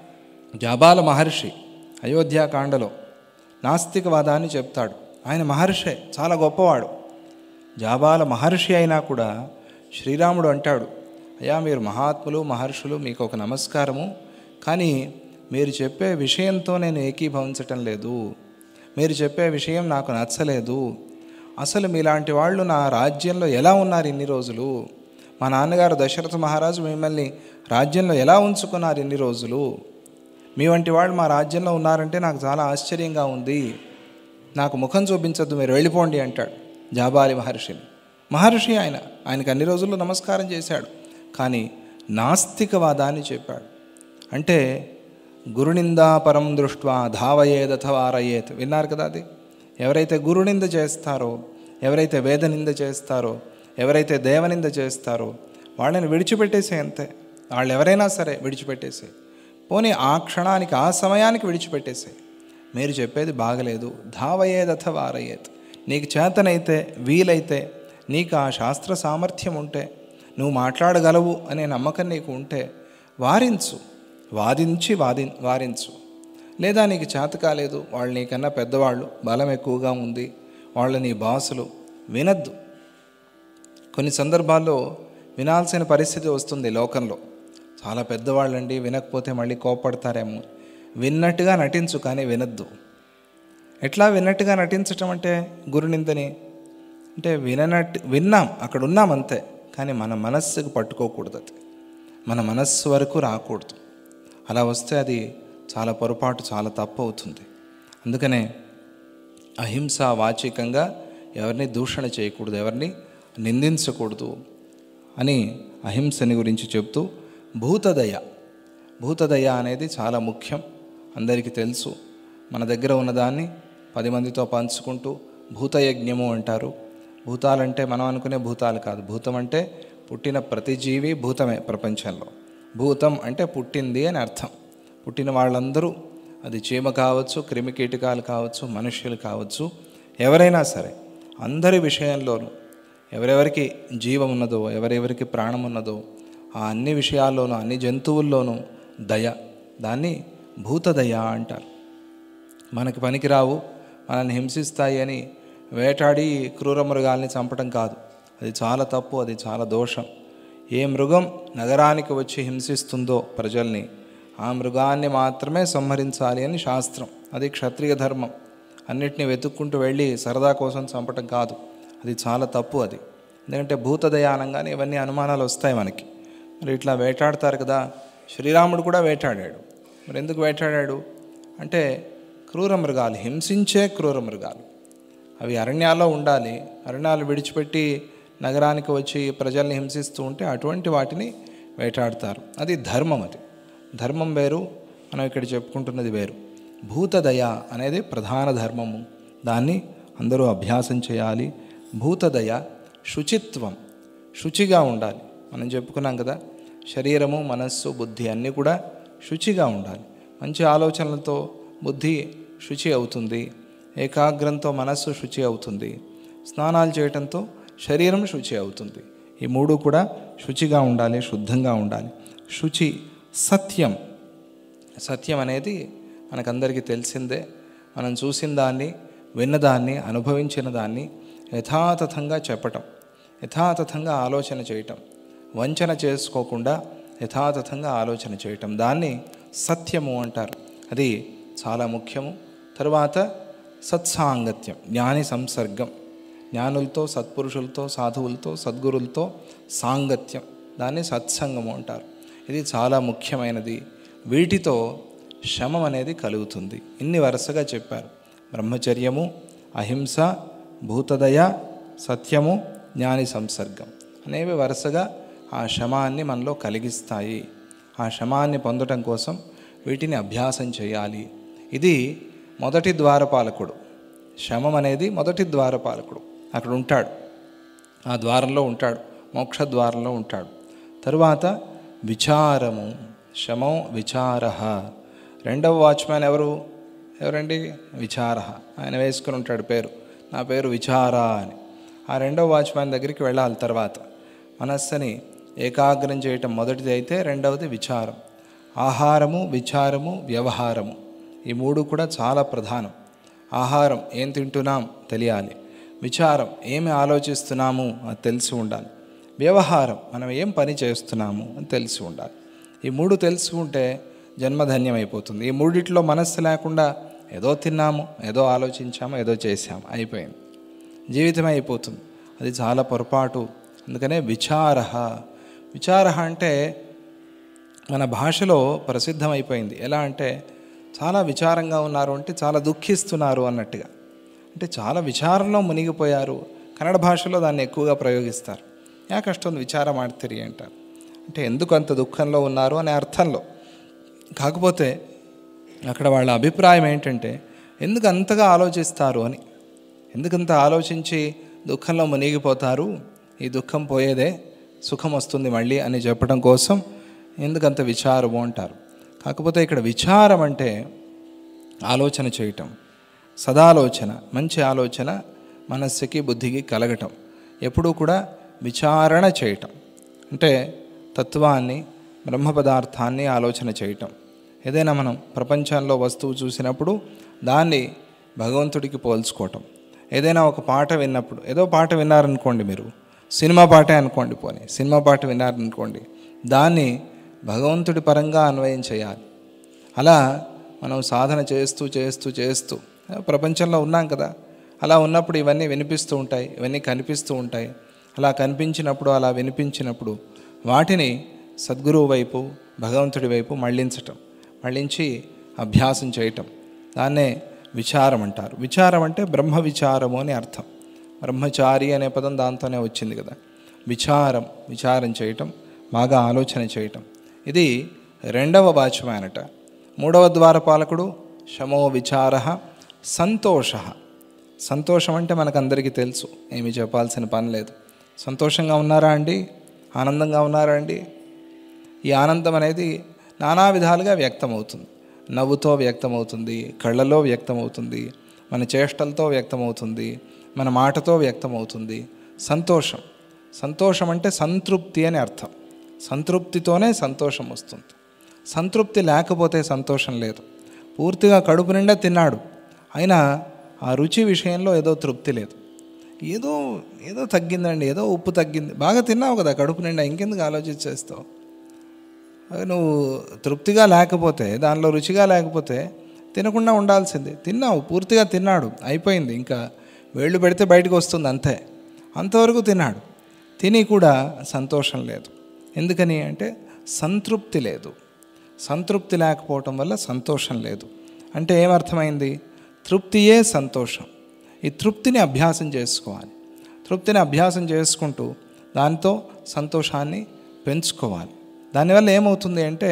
S1: జాబాల మహర్షి అయోధ్యాకాండలో నాస్తికవాదాన్ని చెప్తాడు ఆయన మహర్షే చాలా గొప్పవాడు జాబాల మహర్షి అయినా కూడా శ్రీరాముడు అంటాడు అయ్యా మీరు మహాత్ములు మహర్షులు మీకు ఒక నమస్కారము కానీ మీరు చెప్పే విషయంతో నేను ఏకీభవించటం లేదు మీరు చెప్పే విషయం నాకు నచ్చలేదు అసలు మీలాంటి వాళ్ళు నా రాజ్యంలో ఎలా ఉన్నారు ఇన్ని రోజులు మా నాన్నగారు దశరథ మహారాజు మిమ్మల్ని రాజ్యంలో ఎలా ఉంచుకున్నారు ఇన్ని రోజులు మీ వంటి వాళ్ళు మా రాజ్యంలో ఉన్నారంటే నాకు చాలా ఆశ్చర్యంగా ఉంది నాకు ముఖం చూపించద్దు మీరు వెళ్ళిపోండి అంటాడు జాబాలి మహర్షిని మహర్షి ఆయన ఆయనకు అన్ని రోజుల్లో నమస్కారం చేశాడు కానీ నాస్తికవాదాన్ని చెప్పాడు అంటే గురునిందా పరం దృష్ట్వా ధావయేదథవారయేత్ విన్నారు కదా అది ఎవరైతే గురునింద చేస్తారో ఎవరైతే వేదనింద చేస్తారో ఎవరైతే దేవనింద చేస్తారో వాళ్ళని విడిచిపెట్టేసే అంతే వాళ్ళు ఎవరైనా సరే విడిచిపెట్టేసే పోనీ ఆ క్షణానికి ఆ సమయానికి విడిచిపెట్టేసే మీరు చెప్పేది బాగలేదు ధావయేదథ వారయేత్ నీకు చేతనైతే వీలైతే నీకు ఆ శాస్త్ర సామర్థ్యం ఉంటే నువ్వు మాట్లాడగలవు అనే నమ్మకం నీకు ఉంటే వారించు వాదించి వాది వారించు లేదా నీకు చేత కాలేదు వాళ్ళు నీకన్నా పెద్దవాళ్ళు బలం ఎక్కువగా ఉంది వాళ్ళ నీ బాసులు వినద్దు కొన్ని సందర్భాల్లో వినాల్సిన పరిస్థితి వస్తుంది లోకంలో చాలా పెద్దవాళ్ళండి వినకపోతే మళ్ళీ కోపడతారేమో విన్నట్టుగా నటించు కానీ వినద్దు ఎట్లా విన్నట్టుగా నటించటం అంటే గురునిందని అంటే విననట్టు విన్నాం అక్కడ ఉన్నాం అంతే కానీ మన మనస్సుకు పట్టుకోకూడదు అది మన మనస్సు వరకు రాకూడదు అలా వస్తే అది చాలా పొరపాటు చాలా తప్పు అవుతుంది అందుకనే అహింస వాచికంగా ఎవరిని దూషణ చేయకూడదు ఎవరిని నిందించకూడదు అని అహింసని గురించి చెప్తూ భూతదయ భూతదయ అనేది చాలా ముఖ్యం అందరికీ తెలుసు మన దగ్గర ఉన్నదాన్ని పది మందితో పంచుకుంటూ భూతయజ్ఞము అంటారు భూతాలంటే మనం అనుకునే భూతాలు కాదు భూతం అంటే పుట్టిన ప్రతి జీవి భూతమే ప్రపంచంలో భూతం అంటే పుట్టింది అని అర్థం పుట్టిన వాళ్ళందరూ అది చీమ కావచ్చు క్రిమికీటకాలు కావచ్చు మనుష్యులు కావచ్చు ఎవరైనా సరే అందరి విషయంలోనూ ఎవరెవరికి జీవం ఉన్నదో ఎవరెవరికి ప్రాణం ఉన్నదో ఆ అన్ని విషయాల్లోనూ అన్ని జంతువుల్లోనూ దయ దాన్ని భూతదయ అంటారు మనకి పనికిరావు మనల్ని హింసిస్తాయి అని వేటాడి క్రూర మృగాల్ని చంపటం కాదు అది చాలా తప్పు అది చాలా దోషం ఏ మృగం నగరానికి వచ్చి హింసిస్తుందో ప్రజల్ని ఆ మృగాన్ని మాత్రమే సంహరించాలి అని శాస్త్రం అది క్షత్రియ ధర్మం అన్నిటిని వెతుక్కుంటూ వెళ్ళి సరదా కోసం చంపటం కాదు అది చాలా తప్పు అది ఎందుకంటే భూతదయ అనగానే ఇవన్నీ అనుమానాలు వస్తాయి మనకి మరి ఇట్లా వేటాడతారు కదా శ్రీరాముడు కూడా వేటాడాడు మరి ఎందుకు వేటాడాడు అంటే క్రూర మృగాలు హింసించే క్రూర మృగాలు అవి అరణ్యాల్లో ఉండాలి అరణ్యాలు విడిచిపెట్టి నగరానికి వచ్చి ప్రజల్ని హింసిస్తూ ఉంటే అటువంటి వాటిని వేటాడతారు అది ధర్మం అది ధర్మం వేరు మనం ఇక్కడ చెప్పుకుంటున్నది వేరు భూతదయ అనేది ప్రధాన ధర్మము దాన్ని అందరూ అభ్యాసం చేయాలి భూతదయ శుచిత్వం శుచిగా ఉండాలి మనం చెప్పుకున్నాం కదా శరీరము మనస్సు బుద్ధి అన్నీ కూడా శుచిగా ఉండాలి మంచి ఆలోచనలతో బుద్ధి శుచి అవుతుంది ఏకాగ్రంతో మనస్సు శుచి అవుతుంది స్నానాలు చేయటంతో శరీరం శుచి అవుతుంది ఈ మూడు కూడా శుచిగా ఉండాలి శుద్ధంగా ఉండాలి శుచి సత్యం సత్యం అనేది మనకందరికీ తెలిసిందే మనం చూసిన దాన్ని విన్నదాన్ని అనుభవించిన దాన్ని యథాతథంగా చెప్పటం యథాతథంగా ఆలోచన చేయటం వంచన చేసుకోకుండా యథాతథంగా ఆలోచన చేయటం దాన్ని సత్యము అంటారు అది చాలా ముఖ్యము తరువాత సత్సాంగత్యం జ్ఞాని సంసర్గం జ్ఞానులతో సత్పురుషులతో సాధువులతో సద్గురులతో సాంగత్యం దాన్ని సత్సంగము అంటారు ఇది చాలా ముఖ్యమైనది వీటితో శమం అనేది కలుగుతుంది ఇన్ని వరుసగా చెప్పారు బ్రహ్మచర్యము అహింస భూతదయ సత్యము జ్ఞాని సంసర్గం అనేవి వరుసగా ఆ శమాన్ని మనలో కలిగిస్తాయి ఆ శమాన్ని పొందటం కోసం వీటిని అభ్యాసం చేయాలి ఇది మొదటి ద్వారపాలకుడు శమం అనేది మొదటి ద్వారపాలకుడు అక్కడ ఉంటాడు ఆ ద్వారంలో ఉంటాడు మోక్ష ద్వారంలో ఉంటాడు తరువాత విచారము శమం విచార రెండవ వాచ్మ్యాన్ ఎవరు ఎవరండి విచార ఆయన వేసుకుని ఉంటాడు పేరు నా పేరు విచార అని ఆ రెండవ వాచ్మ్యాన్ దగ్గరికి వెళ్ళాలి తర్వాత మనస్సుని ఏకాగ్రం చేయటం మొదటిది అయితే రెండవది విచారం ఆహారము విచారము వ్యవహారము ఈ మూడు కూడా చాలా ప్రధానం ఆహారం ఏం తింటున్నాం తెలియాలి విచారం ఏమి ఆలోచిస్తున్నాము అది తెలిసి ఉండాలి వ్యవహారం మనం ఏం పని చేస్తున్నాము అని తెలిసి ఉండాలి ఈ మూడు తెలుసుకుంటే జన్మధన్యమైపోతుంది ఈ మూడిట్లో మనస్సు లేకుండా ఏదో తిన్నాము ఏదో ఆలోచించాము ఏదో చేశాము అయిపోయింది జీవితం అయిపోతుంది అది చాలా పొరపాటు అందుకనే విచార విచార అంటే మన భాషలో ప్రసిద్ధమైపోయింది ఎలా అంటే చాలా విచారంగా ఉన్నారు అంటే చాలా దుఃఖిస్తున్నారు అన్నట్టుగా అంటే చాలా విచారంలో మునిగిపోయారు కన్నడ భాషలో దాన్ని ఎక్కువగా ప్రయోగిస్తారు యాకష్టొంದು విచార ಮಾಡ್ತೀರಿ అంటారు అంటే ఎందుకు అంత దుఃఖంలో ఉన్నారు అనే అర్థంలో కాకపోతే అక్కడ వాళ్ళ అభిప్రాయం ఏంటంటే ఎందుకు అంతగా ఆలోచిస్తారు అని ఎందుకంత ఆలోచించి దుఃఖంలో మునిగిపోతారు ఈ దుఃఖం పోయేదే సుఖం వస్తుంది మళ్ళీ అని చెప్పడం కోసం ఎందుకంత విచారము అంటారు కాకపోతే ఇక్కడ విచారం అంటే ఆలోచన చేయటం సదాలోచన మంచి ఆలోచన మనస్సుకి బుద్ధికి కలగటం ఎప్పుడూ కూడా విచారణ చేయటం అంటే తత్వాన్ని బ్రహ్మ పదార్థాన్ని ఆలోచన చేయటం ఏదైనా మనం ప్రపంచంలో వస్తువు చూసినప్పుడు దాన్ని భగవంతుడికి పోల్చుకోవటం ఏదైనా ఒక పాట విన్నప్పుడు ఏదో పాట విన్నారనుకోండి మీరు సినిమా పాటే అనుకోండి పోనీ సినిమా పాట విన్నారనుకోండి దాన్ని భగవంతుడి పరంగా అన్వయం చేయాలి అలా మనం సాధన చేస్తూ చేస్తూ చేస్తూ ప్రపంచంలో ఉన్నాం కదా అలా ఉన్నప్పుడు ఇవన్నీ వినిపిస్తూ ఉంటాయి ఇవన్నీ కనిపిస్తూ ఉంటాయి అలా కనిపించినప్పుడు అలా వినిపించినప్పుడు వాటిని సద్గురువు వైపు భగవంతుడి వైపు మళ్ళించటం మళ్ళించి అభ్యాసం చేయటం దాన్నే విచారం అంటారు విచారం అంటే బ్రహ్మ విచారము అని అర్థం బ్రహ్మచారి అనే పదం దాంతోనే వచ్చింది కదా విచారం విచారం చేయటం బాగా ఆలోచన చేయటం ఇది రెండవ వాచ్యమానట మూడవ ద్వారపాలకుడు శమో విచార సంతోష సంతోషం అంటే మనకందరికీ తెలుసు ఏమి చెప్పాల్సిన పని లేదు సంతోషంగా ఉన్నారా అండి ఆనందంగా ఉన్నారా అండి ఈ ఆనందం అనేది నానా విధాలుగా వ్యక్తమవుతుంది నవ్వుతో వ్యక్తమవుతుంది కళ్ళలో వ్యక్తమవుతుంది మన చేష్టలతో వ్యక్తమవుతుంది మన మాటతో వ్యక్తమవుతుంది సంతోషం సంతోషం అంటే సంతృప్తి అని అర్థం సంతృప్తితోనే సంతోషం వస్తుంది సంతృప్తి లేకపోతే సంతోషం లేదు పూర్తిగా కడుపు నిండా తిన్నాడు అయినా ఆ రుచి విషయంలో ఏదో తృప్తి లేదు ఏదో ఏదో తగ్గిందండి ఏదో ఉప్పు తగ్గింది బాగా తిన్నావు కదా కడుపు నిండా ఇంకెందుకు ఆలోచించేస్తావు అవి నువ్వు తృప్తిగా లేకపోతే దానిలో రుచిగా లేకపోతే తినకుండా ఉండాల్సిందే తిన్నావు పూర్తిగా తిన్నాడు అయిపోయింది ఇంకా వేళ్ళు పెడితే బయటకు వస్తుంది అంతే అంతవరకు తిన్నాడు తిని కూడా సంతోషం లేదు ఎందుకని అంటే సంతృప్తి లేదు సంతృప్తి లేకపోవటం వల్ల సంతోషం లేదు అంటే ఏమర్థమైంది తృప్తియే సంతోషం ఈ తృప్తిని అభ్యాసం చేసుకోవాలి తృప్తిని అభ్యాసం చేసుకుంటూ దాంతో సంతోషాన్ని పెంచుకోవాలి దానివల్ల ఏమవుతుంది అంటే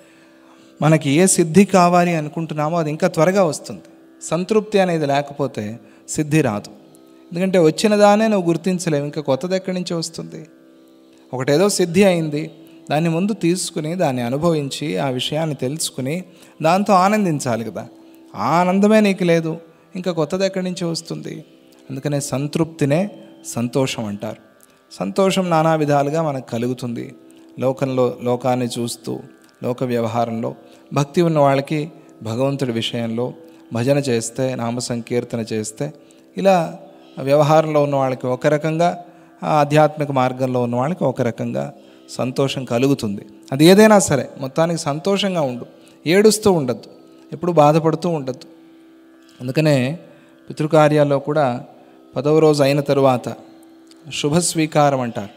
S1: మనకి ఏ సిద్ధి కావాలి అనుకుంటున్నామో అది ఇంకా త్వరగా వస్తుంది సంతృప్తి అనేది లేకపోతే సిద్ధి రాదు ఎందుకంటే వచ్చిన దానే నువ్వు గుర్తించలేవు ఇంకా కొత్తది ఎక్కడి నుంచి వస్తుంది ఒకటేదో సిద్ధి అయింది దాన్ని ముందు తీసుకుని దాన్ని అనుభవించి ఆ విషయాన్ని తెలుసుకుని దాంతో ఆనందించాలి కదా ఆ ఆనందమే నీకు లేదు ఇంకా కొత్తది ఎక్కడి నుంచి వస్తుంది అందుకనే సంతృప్తినే సంతోషం అంటారు సంతోషం నానా విధాలుగా మనకు కలుగుతుంది లోకంలో లోకాన్ని చూస్తూ లోక వ్యవహారంలో భక్తి ఉన్న వాళ్ళకి భగవంతుడి విషయంలో భజన చేస్తే నామ సంకీర్తన చేస్తే ఇలా వ్యవహారంలో ఉన్న వాళ్ళకి ఒక రకంగా ఆ ఆధ్యాత్మిక మార్గంలో ఉన్న వాళ్ళకి ఒక రకంగా సంతోషం కలుగుతుంది అది ఏదైనా సరే మొత్తానికి సంతోషంగా ఉండు ఏడుస్తూ ఉండద్దు ఎప్పుడు బాధపడుతూ ఉండద్దు అందుకనే పితృకార్యాల్లో కూడా పదవ రోజు అయిన తరువాత శుభ స్వీకారం అంటారు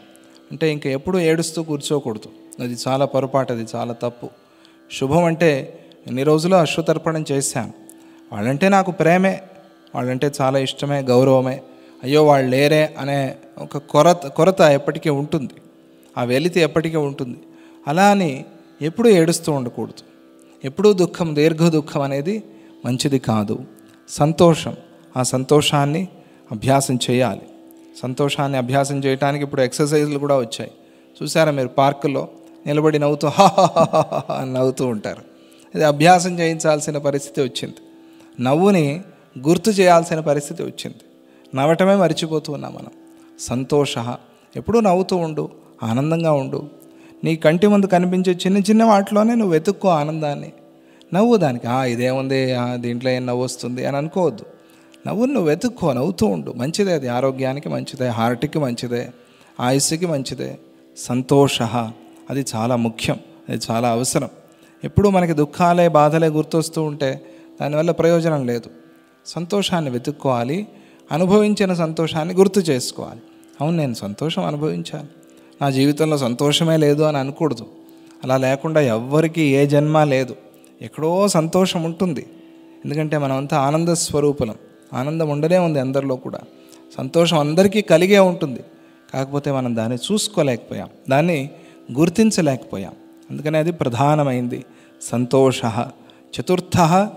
S1: అంటే ఇంకా ఎప్పుడు ఏడుస్తూ కూర్చోకూడదు అది చాలా పొరపాటు అది చాలా తప్పు శుభం అంటే ఎన్ని రోజులు అశ్రుతర్పణం చేశాను వాళ్ళంటే నాకు ప్రేమే వాళ్ళంటే చాలా ఇష్టమే గౌరవమే అయ్యో వాళ్ళు లేరే అనే ఒక కొరత కొరత ఎప్పటికీ ఉంటుంది ఆ వెలితి ఎప్పటికీ ఉంటుంది అలా అని ఎప్పుడూ ఏడుస్తూ ఉండకూడదు ఎప్పుడూ దుఃఖం దీర్ఘ దుఃఖం అనేది మంచిది కాదు సంతోషం ఆ సంతోషాన్ని అభ్యాసం చేయాలి సంతోషాన్ని అభ్యాసం చేయడానికి ఇప్పుడు ఎక్సర్సైజ్లు కూడా వచ్చాయి చూసారా మీరు పార్కులో నిలబడి నవ్వుతూ హా హా హా హా హా అని నవ్వుతూ ఉంటారు ఇది అభ్యాసం చేయించాల్సిన పరిస్థితి వచ్చింది నవ్వుని గుర్తు చేయాల్సిన పరిస్థితి వచ్చింది నవ్వటమే మర్చిపోతూ ఉన్నాం మనం సంతోష ఎప్పుడూ నవ్వుతూ ఉండు ఆనందంగా ఉండు నీ కంటి ముందు కనిపించే చిన్న చిన్న వాటిలోనే నువ్వు వెతుక్కో ఆనందాన్ని నవ్వు దానికి "ఆ, ఇదేముంది ఆ, దీంట్లో ఏం నవ్వు వస్తుంది అని అనుకోవద్దు నవ్వును నువ్వు వెతుక్కో నవ్వుతూ ఉండు మంచిదే అది ఆరోగ్యానికి మంచిదే హార్ట్కి మంచిదే ఆయుస్సుకి మంచిదే సంతోష అది చాలా ముఖ్యం అది చాలా అవసరం ఎప్పుడూ మనకి దుఃఖాలే బాధలే గుర్తొస్తూ ఉంటే దానివల్ల ప్రయోజనం లేదు సంతోషాన్ని వెతుక్కోవాలి అనుభవించిన సంతోషాన్ని గుర్తు చేసుకోవాలి అవును నేను సంతోషం అనుభవించాను నా జీవితంలో సంతోషమే లేదు అని అనకూడదు అలా లేకుండా ఎవ్వరికీ ఏ జన్మ లేదు ఎక్కడో సంతోషం ఉంటుంది ఎందుకంటే మనమంతా ఆనంద స్వరూపులం ఆనందం ఉండనే ఉంది అందరిలో కూడా సంతోషం అందరికీ కలిగే ఉంటుంది కాకపోతే మనం దాన్ని చూసుకోలేకపోయాం దాన్ని గుర్తించలేకపోయాం అందుకని అది ప్రధానమైంది సంతోష చతుర్థ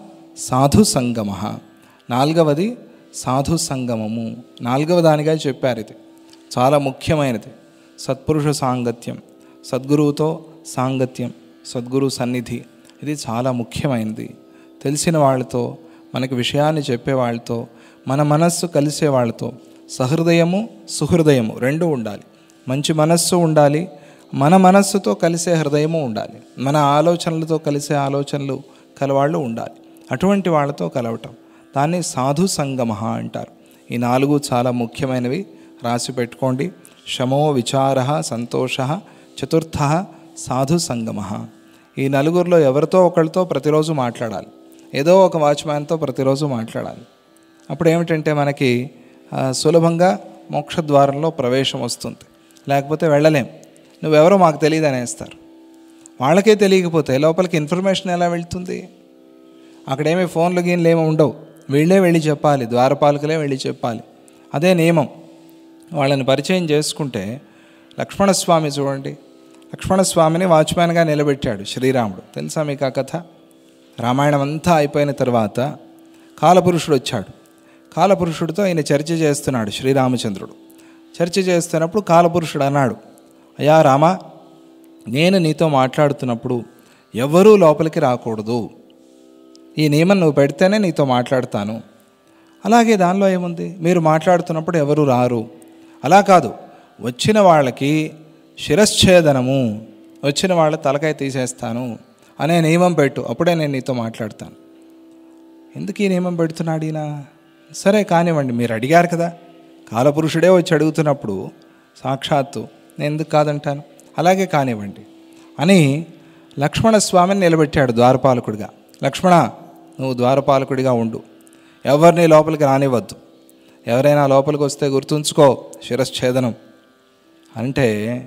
S1: సాధు సంగమ నాలుగవది సాధు సంగమము నాలుగవ దానిగా చెప్పారు ఇది చాలా ముఖ్యమైనది సత్పురుష సాంగత్యం సద్గురువుతో సాంగత్యం సద్గురు సన్నిధి ఇది చాలా ముఖ్యమైనది తెలిసిన వాళ్ళతో మనకి విషయాన్ని చెప్పే వాళ్ళతో మన మనస్సు కలిసే వాళ్ళతో సహృదయము సుహృదయము రెండు ఉండాలి మంచి మనస్సు ఉండాలి మన మనస్సుతో కలిసే హృదయము ఉండాలి మన ఆలోచనలతో కలిసే ఆలోచనలు కలవాళ్ళు ఉండాలి అటువంటి వాళ్ళతో కలవటం దాన్ని సాధు సంగమ అంటారు ఈ నాలుగు చాలా ముఖ్యమైనవి రాసి పెట్టుకోండి శమో విచార సంతోష చతుర్థ సాధు సంగమ ఈ నలుగురిలో ఎవరితో ఒకరితో ప్రతిరోజు మాట్లాడాలి ఏదో ఒక వాచ్మ్యాన్తో ప్రతిరోజు మాట్లాడాలి అప్పుడు ఏమిటంటే మనకి ఆ, సులభంగా మోక్షద్వారంలో ప్రవేశం వస్తుంది లేకపోతే వెళ్ళలేం నువ్వెవరో మాకు తెలియదు అనేస్తారు వాళ్ళకే తెలియకపోతే లోపలికి ఇన్ఫర్మేషన్ ఎలా వెళ్తుంది అక్కడేమీ ఫోన్లు గీన్లు ఏమి ఉండవు వీళ్ళే వెళ్ళి చెప్పాలి ద్వారపాలకులే వెళ్ళి చెప్పాలి అదే నియమం వాళ్ళని పరిచయం చేసుకుంటే లక్ష్మణస్వామి చూడండి లక్ష్మణస్వామిని వాచ్మ్యాన్గా నిలబెట్టాడు శ్రీరాముడు తెలుసా మీకు ఆ కథ రామాయణం అంతా అయిపోయిన తర్వాత కాలపురుషుడు వచ్చాడు కాలపురుషుడితో ఆయన చర్చ చేస్తున్నాడు శ్రీరామచంద్రుడు చర్చ చేస్తున్నప్పుడు కాలపురుషుడు అన్నాడు అయ్యా రామ నేను నీతో మాట్లాడుతున్నప్పుడు ఎవరూ లోపలికి రాకూడదు ఈ నియమం నువ్వు పెడితేనే నీతో మాట్లాడతాను అలాగే దానిలో ఏముంది మీరు మాట్లాడుతున్నప్పుడు ఎవరు రారు అలా కాదు వచ్చిన వాళ్ళకి శిరశ్ఛేదనము వచ్చిన వాళ్ళ తలకాయ తీసేస్తాను అనే నియమం పెట్టు అప్పుడే నేను నీతో మాట్లాడతాను ఎందుకు ఈ నియమం పెడుతున్నాడు ఈయన సరే కానివ్వండి మీరు అడిగారు కదా కాలపురుషుడే వచ్చి అడుగుతున్నప్పుడు సాక్షాత్తు నేను ఎందుకు కాదంటాను అలాగే కానివ్వండి అని లక్ష్మణ స్వామిని నిలబెట్టాడు ద్వారపాలకుడిగా లక్ష్మణ నువ్వు ద్వారపాలకుడిగా ఉండు ఎవరిని లోపలికి రానివ్వద్దు ఎవరైనా లోపలికి వస్తే గుర్తుంచుకో శిరశ్ఛేదనం అంటే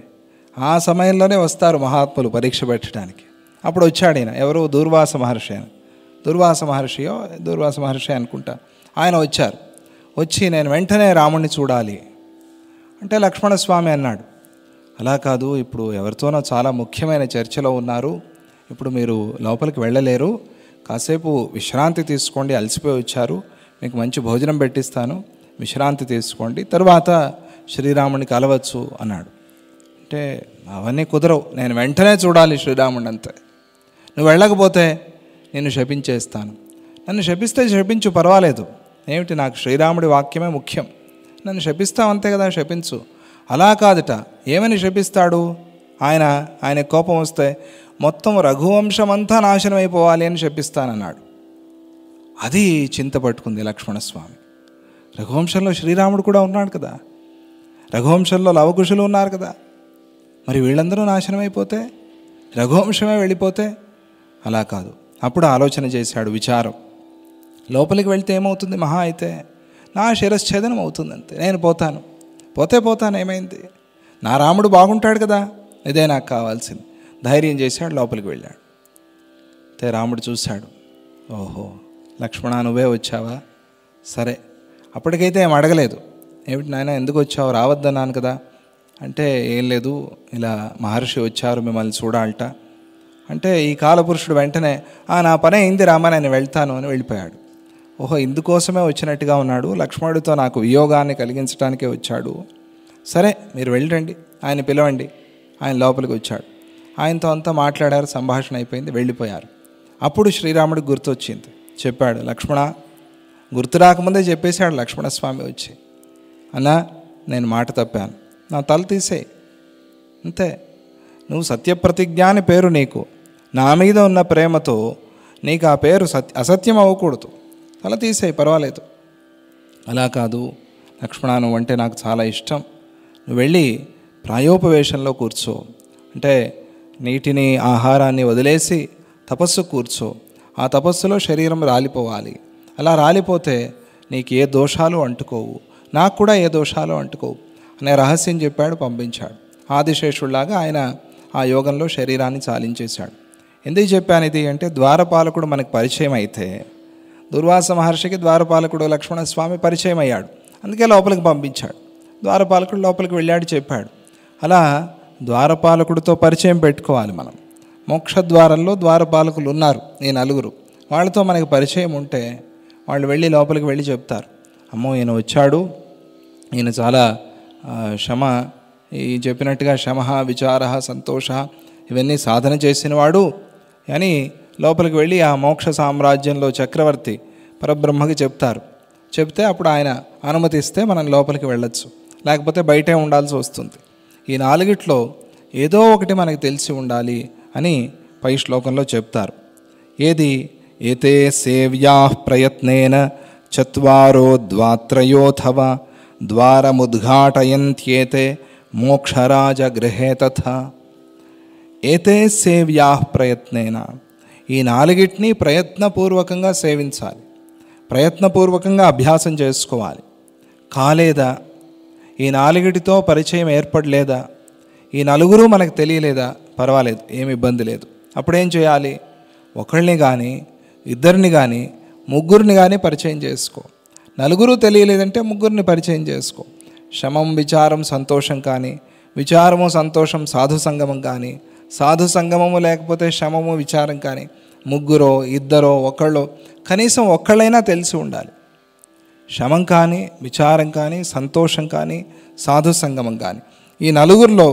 S1: ఆ సమయంలోనే వస్తారు మహాత్ములు పరీక్ష పెట్టడానికి అప్పుడు వచ్చాడు ఈయన ఎవరు దూర్వాస మహర్షి అని దుర్వాస మహర్షియో దుర్వాస మహర్షి అనుకుంటా ఆయన వచ్చారు వచ్చి నేను వెంటనే రాముణ్ణి చూడాలి అంటే లక్ష్మణస్వామి అన్నాడు అలా కాదు ఇప్పుడు ఎవరితోనో చాలా ముఖ్యమైన చర్చలో ఉన్నారు ఇప్పుడు మీరు లోపలికి వెళ్ళలేరు కాసేపు విశ్రాంతి తీసుకోండి అలసిపోయి వచ్చారు మీకు మంచి భోజనం పెట్టిస్తాను విశ్రాంతి తీసుకోండి తర్వాత శ్రీరాముని కలవచ్చు అన్నాడు అంటే అవన్నీ కుదరవు నేను వెంటనే చూడాలి శ్రీరాముని అంతే నువ్వు వెళ్ళకపోతే నేను శపించేస్తాను నన్ను శపిస్తే శపించు పర్వాలేదు ఏమిటి నాకు శ్రీరాముడి వాక్యమే ముఖ్యం నన్ను శపిస్తావు అంతే కదా శపించు అలా కాదుట ఏమని శపిస్తాడు ఆయన ఆయన కోపం వస్తే మొత్తం రఘువంశం అంతా నాశనం అయిపోవాలి అని శపిస్తానన్నాడు అది చింత పట్టుకుంది లక్ష్మణస్వామి రఘువంశంలో శ్రీరాముడు కూడా ఉన్నాడు కదా రఘువంశంలో లవకుశులు ఉన్నారు కదా మరి వీళ్ళందరూ నాశనం అయిపోతే రఘువంశమే వెళ్ళిపోతే అలా కాదు అప్పుడు ఆలోచన చేశాడు విచారం లోపలికి వెళ్తే ఏమవుతుంది మహా అయితే నా శిరశ్ఛేదనం అవుతుంది అంతే నేను పోతాను పోతే పోతాను ఏమైంది నా రాముడు బాగుంటాడు కదా ఇదే నాకు కావాల్సింది ధైర్యం చేశాడు లోపలికి వెళ్ళాడు అయితే రాముడు చూశాడు ఓహో లక్ష్మణ నువ్వే వచ్చావా సరే అప్పటికైతే ఏం అడగలేదు ఏమిటి నాయన ఎందుకు వచ్చావు రావద్దన్నాను కదా అంటే ఏం లేదు ఇలా మహర్షి వచ్చారు మిమ్మల్ని చూడాలట అంటే ఈ కాలపురుషుడు వెంటనే "ఆ, నా పని అయింది రామా నేను వెళ్తాను అని వెళ్ళిపోయాడు ఓహో ఇందుకోసమే వచ్చినట్టుగా ఉన్నాడు లక్ష్మణుడితో నాకు వియోగాన్ని కలిగించడానికే వచ్చాడు సరే మీరు వెళ్ళండి ఆయన పిలవండి ఆయన లోపలికి వచ్చాడు ఆయనతో అంతా మాట్లాడారు సంభాషణ అయిపోయింది వెళ్ళిపోయారు అప్పుడు శ్రీరాముడికి గుర్తొచ్చింది చెప్పాడు లక్ష్మణ గుర్తు రాకముందే చెప్పేశాడు లక్ష్మణస్వామి వచ్చి అన్నా నేను మాట తప్పాను నా తల తీసేయి అంతే నువ్వు సత్యప్రతిజ్ఞ అని పేరు నీకు నా మీద ఉన్న ప్రేమతో నీకు ఆ పేరు సత్య అసత్యం అవ్వకూడదు తల తీసేయి పర్వాలేదు అలా కాదు లక్ష్మణ నువ్వు అంటే నాకు చాలా ఇష్టం నువ్వు వెళ్ళి ప్రాయోపవేశంలో కూర్చో అంటే నీటిని ఆహారాన్ని వదిలేసి తపస్సు కూర్చో ఆ తపస్సులో శరీరం రాలిపోవాలి అలా రాలిపోతే నీకు ఏ దోషాలు అంటుకోవు నాకు కూడా ఏ దోషాలు అంటుకోవు అనే రహస్యం చెప్పాడు పంపించాడు ఆదిశేషుడిలాగా ఆయన ఆ యోగంలో శరీరాన్ని చాలించేశాడు ఎందుకు చెప్పాను ఇది అంటే ద్వారపాలకుడు మనకు పరిచయం అయితే దుర్వాస మహర్షికి ద్వారపాలకుడు లక్ష్మణస్వామి పరిచయం అయ్యాడు అందుకే లోపలికి పంపించాడు ద్వారపాలకుడు లోపలికి వెళ్ళాడు చెప్పాడు అలా ద్వారపాలకుడితో పరిచయం పెట్టుకోవాలి మనం మోక్షద్వారంలో ద్వారపాలకులు ఉన్నారు ఈ నలుగురు వాళ్ళతో మనకి పరిచయం ఉంటే వాళ్ళు వెళ్ళి లోపలికి వెళ్ళి చెప్తారు అమ్మో ఈయన వచ్చాడు ఈయన చాలా ఆ, శమ ఈ చెప్పినట్టుగా శమ విచార సంతోష ఇవన్నీ సాధన చేసినవాడు అని లోపలికి వెళ్ళి ఆ మోక్ష సామ్రాజ్యంలో చక్రవర్తి పరబ్రహ్మకి చెప్తారు చెప్తే అప్పుడు ఆయన అనుమతిస్తే మనం లోపలికి వెళ్ళొచ్చు లేకపోతే బయటే ఉండాల్సి వస్తుంది ఈ నాలుగిట్లో ఏదో ఒకటి మనకు తెలిసి ఉండాలి అని పై శ్లోకంలో చెప్తారు ఏది ఏతే సేవ్యా ప్రయత్నేన చత్వారో ద్వాత్రయోథవ ద్వారముద్ఘాటయంత్యేతే మోక్షరాజ గృహే తథా ఏతే సేవ్యా ప్రయత్నేన ఈ నాలుగిటిని ప్రయత్నపూర్వకంగా సేవించాలి ప్రయత్నపూర్వకంగా అభ్యాసం చేసుకోవాలి కాలేదా ఈ నాలుగిటితో పరిచయం ఏర్పడలేదా ఈ నలుగురు మనకు తెలియలేదా పర్వాలేదు ఏమి ఇబ్బంది లేదు అప్పుడేం చేయాలి ఒకళ్ళని కానీ ఇద్దరిని కానీ ముగ్గురిని కానీ పరిచయం చేసుకో నలుగురు తెలియలేదంటే ముగ్గురిని పరిచయం చేసుకో శమం విచారం సంతోషం కానీ విచారము సంతోషం సాధు సంగమం కానీ సాధు సంగమము లేకపోతే శమము విచారం కానీ ముగ్గురో ఇద్దరో ఒకళ్ళో కనీసం ఒక్కళ్ళైనా తెలిసి ఉండాలి శమం కానీ విచారం కానీ సంతోషం కానీ సాధు సంగమం కానీ ఈ నలుగురిలో